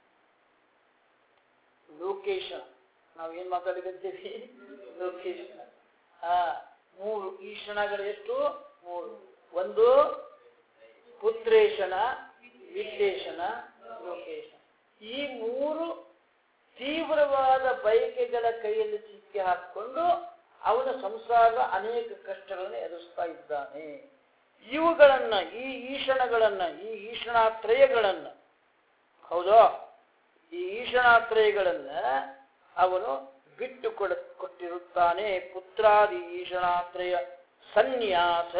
ಲೊಕೇಶನ್ ನಾವು ಏನ್ ಮಾತಾಡಕತ್ತೀವಿ ಲೊಕೇಶನ್ ಹಾ ಮೂರು ಈ ಕ್ಷಣಗಳು ಎಷ್ಟು ಮೂರು ಒಂದು ಪುತ್ರೇಶನ ವಿಶ್ಲೇಷಣ ಲೊಕೇಶನ್ ಈ ಮೂರು ತೀವ್ರವಾದ ಬಯಕೆಗಳ ಕೈಯಲ್ಲಿ ಸಿಕ್ಕಿ ಹಾಕಿಕೊಂಡು ಅವನ ಸಂಸಾರದ ಅನೇಕ ಕಷ್ಟಗಳನ್ನು ಎದುರಿಸ್ತಾ ಇದ್ದಾನೆ ಇವುಗಳನ್ನ ಈ ಈಶಣಗಳನ್ನ ಈ ಈಶಣಾತ್ರಯಗಳನ್ನ ಹೌದಾ ಈ ಈಶಣಾತ್ರಯಗಳನ್ನ ಅವನು ಬಿಟ್ಟು ಕೊಡ ಕೊಟ್ಟಿರುತ್ತಾನೆ ಪುತ್ರಾದಿ ಈಶಣಾತ್ರಯ ಸನ್ಯಾಸ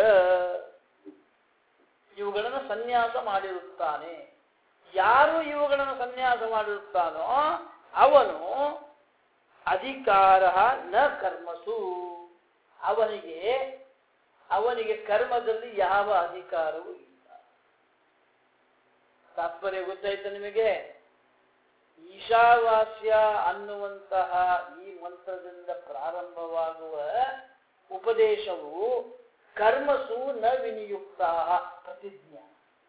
ಇವುಗಳನ್ನು ಸನ್ಯಾಸ ಮಾಡಿರುತ್ತಾನೆ ಯಾರು ಇವುಗಳನ್ನು ಸನ್ಯಾಸ ಮಾಡಿರುತ್ತಾನೋ ಅವನು ಅಧಿಕಾರ ನ ಕರ್ಮಸು ಅವನಿಗೆ ಅವನಿಗೆ ಕರ್ಮದಲ್ಲಿ ಯಾವ ಅಧಿಕಾರವೂ ಇಲ್ಲ ತಾತ್ಪರ್ಯ ಗೊತ್ತಾಯ್ತು ನಿಮಗೆ ಈಶಾವಾಸ್ಯ ಅನ್ನುವಂತಹ ಈ ಮಂತ್ರದಿಂದ ಪ್ರಾರಂಭವಾಗುವ ಉಪದೇಶವು ಕರ್ಮಸು ನ ವಿನಿಯುಕ್ತ ಪ್ರತಿಜ್ಞಾ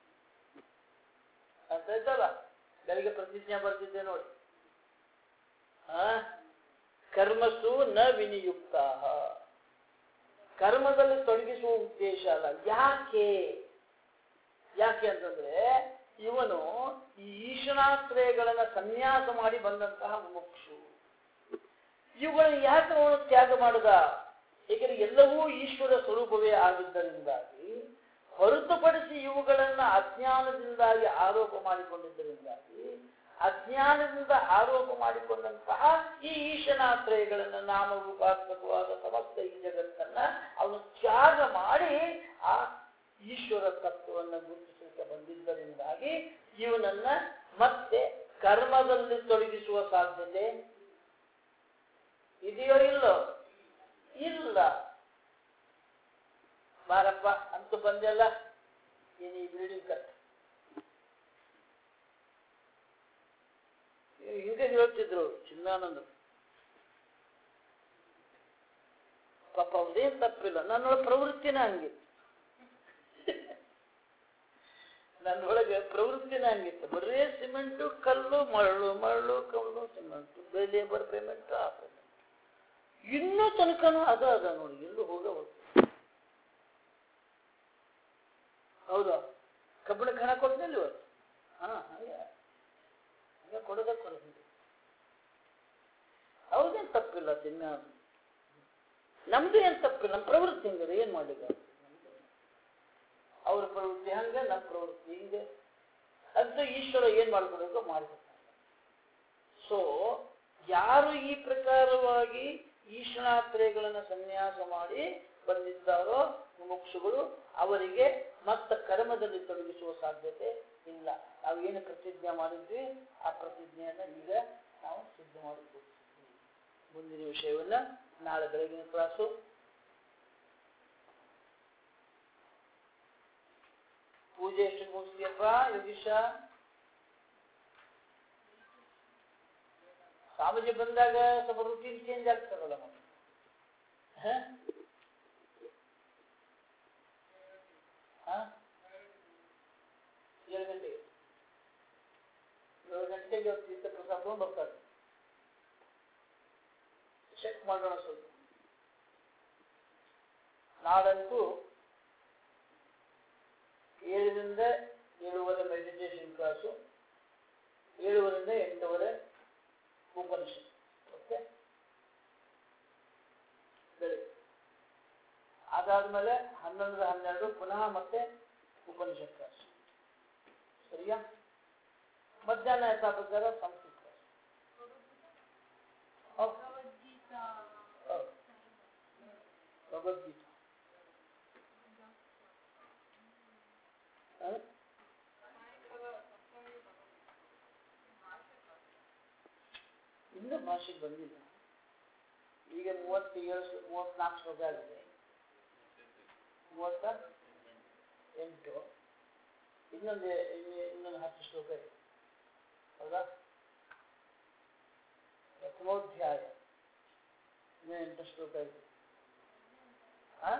ಅಂತ ಆಯ್ತಲ್ಲ ಬೆಳಿಗ್ಗೆ ಪ್ರತಿಜ್ಞಾ ಬರ್ತಿದ್ದೆ ನೋಡಿ ಆ ಕರ್ಮಸು ನ ವಿನಿಯುಕ್ತ ಕರ್ಮದಲ್ಲಿ ತೊಡಗಿಸುವ ಉದ್ದೇಶ ಅಲ್ಲ ಯಾಕೆ ಯಾಕೆ ಅಂತಂದ್ರೆ ಇವನು ಈ ಈಶನಾಶ್ರಯಗಳನ್ನ ಸನ್ಯಾಸ ಮಾಡಿ ಬಂದಂತಹ ಮುಕ್ಷು ಇವುಗಳನ್ನ ಯಾಕೆ ಅವನು ತ್ಯಾಗ ಮಾಡುದ ಏಕೆಂದ್ರೆ ಎಲ್ಲವೂ ಈಶ್ವರ ಸ್ವರೂಪವೇ ಆಗಿದ್ದರಿಂದಾಗಿ ಹೊರತುಪಡಿಸಿ ಇವುಗಳನ್ನ ಅಜ್ಞಾನದಿಂದಾಗಿ ಆರೋಪ ಮಾಡಿಕೊಂಡಿದ್ದರಿಂದಾಗಿ ಅಜ್ಞಾನದಿಂದ ಆರೋಪ ಮಾಡಿಕೊಂಡಂತಹ ಈ ಈಶನಾಶ್ರಯಗಳನ್ನ ನಾಮರೂಪಾತ್ಮಕವಾದ ಸಮಸ್ತ ಈ ಜಗತ್ತನ್ನ ಅವನು ತ್ಯಾಗ ಮಾಡಿ ಆ ಈಶ್ವರ ತತ್ವವನ್ನು ಗುರುತಿಸಲಿಕ್ಕೆ ಬಂದಿದ್ದರಿಂದಾಗಿ ಇವನನ್ನ ಮತ್ತೆ ಕರ್ಮದಲ್ಲಿ ತೊಡಗಿಸುವ ಸಾಧ್ಯತೆ ಇದೆಯೋ ಇಲ್ಲೋ ಇಲ್ಲ ಬಾರಪ್ಪ ಅಂತೂ ಬಂದೆಲ್ಲ ಏನು ಈ ಬಿಲ್ಡಿಂಗ್ ಕಟ್ ಹಿಂಗೆ ಹೇಳ್ತಿದ್ರು ಚಿನ್ನಾನಂದ ಪಾಪ ಅವ್ರದೇನ್ ತಪ್ಪಿಲ್ಲ ನನ್ನೊಳಗೆ ಪ್ರವೃತ್ತಿನ ಹಂಗೆ ನನ್ನೊಳಗೆ ಪ್ರವೃತ್ತಿನ ಹಂಗಿತ್ತು ಬರೀ ಸಿಮೆಂಟು ಕಲ್ಲು ಮರಳು ಮರಳು ಕಲ್ಲು ಸಿಮೆಂಟು ಲೇಬರ್ ಪೇಮೆಂಟ್ ಆ ಪೇಮೆಂಟ್ ಇನ್ನೂ ತನಕನೂ ಅದ ಅದ ನೋಡಿ ಎಲ್ಲೂ ಹೋಗಬಹುದು ಹೌದಾ ಕಬ್ಬಿಣಕ್ಕೆ ಹಣ ಕೊಡ್ತಿಲ್ಲ ಇವತ್ತು ಹಾ ಹಂಗೆ ಹಂಗೆ ಕೊಡೋದ ಕೊಡ್ತೀನಿ ಅವ್ರದ್ದೇನು ತಪ್ಪಿಲ್ಲ ತಿನ್ನ ನಮ್ದು ಏನು ತಪ್ಪಿಲ್ಲ ನಮ್ಮ ಪ್ರವೃತ್ತಿ ಹಿಂಗದ ಏನು ಮಾಡ್ಲಿಕ್ಕೆ ಅವ್ರ ಪ್ರವೃತ್ತಿ ಹಂಗೆ ನಮ್ಮ ಪ್ರವೃತ್ತಿ ಹಿಂಗೆ ಅದು ಈಶ್ವರ ಏನ್ ಮಾಡ್ಕೊಬೇಕು ಮಾಡ್ಕೊತಾನೆ ಸೊ ಯಾರು ಈ ಪ್ರಕಾರವಾಗಿ ಈಶ್ವರಾತ್ರಯಗಳನ್ನು ಸನ್ಯಾಸ ಮಾಡಿ ಬಂದಿದ್ದಾರೋ ಮುಕ್ಷುಗಳು ಅವರಿಗೆ ಮತ್ತ ಕರ್ಮದಲ್ಲಿ ತೊಡಗಿಸುವ ಸಾಧ್ಯತೆ ಇಲ್ಲ ನಾವು ಏನು ಪ್ರತಿಜ್ಞೆ ಮಾಡಿದ್ವಿ ಆ ಪ್ರತಿಜ್ಞೆಯನ್ನ ಈಗ ನಾವು ಸಿದ್ಧ ಮಾಡಿಕೊಡ್ತೀವಿ ಮುಂದಿನ ವಿಷಯವನ್ನ ನಾಳೆ ಬೆಳಗಿನ ಕ್ಲಾಸು ಪೂಜೆ ಎಷ್ಟು ಮುಗಿಸ್ತೀಯಪ್ಪ ಯೋಗೀಶ ಸ್ವಾಮೀಜಿ ಬಂದಾಗ ಸ್ವಲ್ಪ ರುಟೀನ್ ಚೇಂಜ್ ಆಗ್ತದಲ್ಲ ಮತ್ತೆ ಹ? ಹ? ಏಳು ಗಂಟೆಗೆ ಏಳು ಗಂಟೆಗೆ ಅವ್ರು ತೀರ್ಥ ಪ್ರಸಾದ ತಗೊಂಡು ಬರ್ತಾರೆ ಚೆಕ್ ಮಾಡೋಣ ಸ್ವಲ್ಪ ನಾಳಂತೂ ಏಳರಿಂದ ಏಳುವರೆ ಮೆಡಿಟೇಷನ್ ಕ್ಲಾಸು ಏಳುವರೆಯಿಂದ ಎಂಟೂವರೆ ಉಪನಿಷತ್ ಓಕೆ ಬೆಳಿಗ್ಗೆ ಅದಾದ್ಮೇಲೆ ಹನ್ನೊಂದರ ಹನ್ನೆರಡು ಪುನಃ ಮತ್ತೆ ಉಪನಿಷತ್ ಕ್ಲಾಸ್ ಸರಿಯಾ ಮಧ್ಯಾಹ್ನ ಯಥಾ ಪ್ರಕಾರ ಸಂಸ್ಕೃತ ಕ್ಲಾಸ್ ಹೌದು. ಹೌದು. ಭಗವದ್ಗೀತಾ ಹ? ಇನ್ನೂ ಭಾಷೆಗೆ ಬಂದಿಲ್ಲ ಈಗ ಮೂವತ್ತೇಳು ಶ್ಲೋ- ಮೂವತ್ನಾಲ್ಕು ಶ್ಲೋಕ ಆಗಿದೆ ಮೂವತ್ತ ಎಂಟು ಇನ್ನೊಂದು ಇನ್ನು ಇನ್ನೊಂದು ಹತ್ತು ಶ್ಲೋಕ ಇದೆ ಹೌದಾ ಪ್ರಥಮೋಧ್ಯಾಯ ಇನ್ನೂ ಎಂಟು ಶ್ಲೋಕ ಇದೆ ಆ?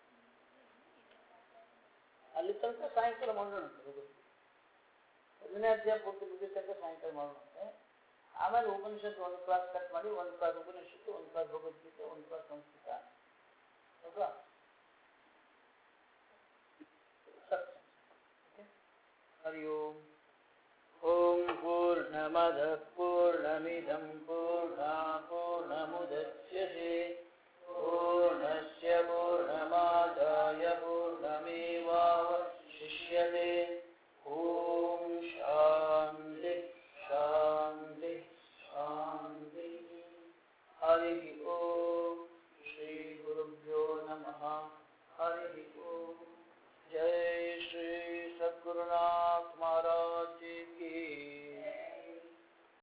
ಅಲ್ಲಿ ತನಕ ಸಾಯಂಕಾಲ ಮಾಡೋಣ ಹದಿನೇ ಅಧ್ಯಾಯ ಪೂರ್ತಿ ಮುಗಿದ ತನಕ ಸಾಯಂಕಾಲ ಮಾಡೋಣಂತೆ ಆಮೇಲೆ ಉಪನಿಷತ್ತು ಒಂದು ಕ್ಲಾಸ್ ಕಟ್ ಮಾಡಿ ಒಂದು ಕ್ಲಾಸ್ ಉಪನಿಷತ್ತು ಒಂದು ಕ್ಲಾಸ್ ಭಗವದ್ಗೀತೆ ಒಂದು ಕ್ಲಾಸ್ ಸಂಸ್ಕೃತ ಹೌದಾ ಸತ್ಯ ಓಕೆ ಹರಿ ಓಂ ಓಂ ಪೂರ್ಣಮದ ಪೂರ್ಣಮಿದಂ ಪೂರ್ಣ ಪೂರ್ಣಮುದಚ್ಯತೆ पूर्णस्य पूर्णमादाय पूर्णमेवावशिष्यते ॐ शान्ति शान्ति शान्तिः हरिः ॐ श्रीगुरुभ्यो नमः हरिः ॐ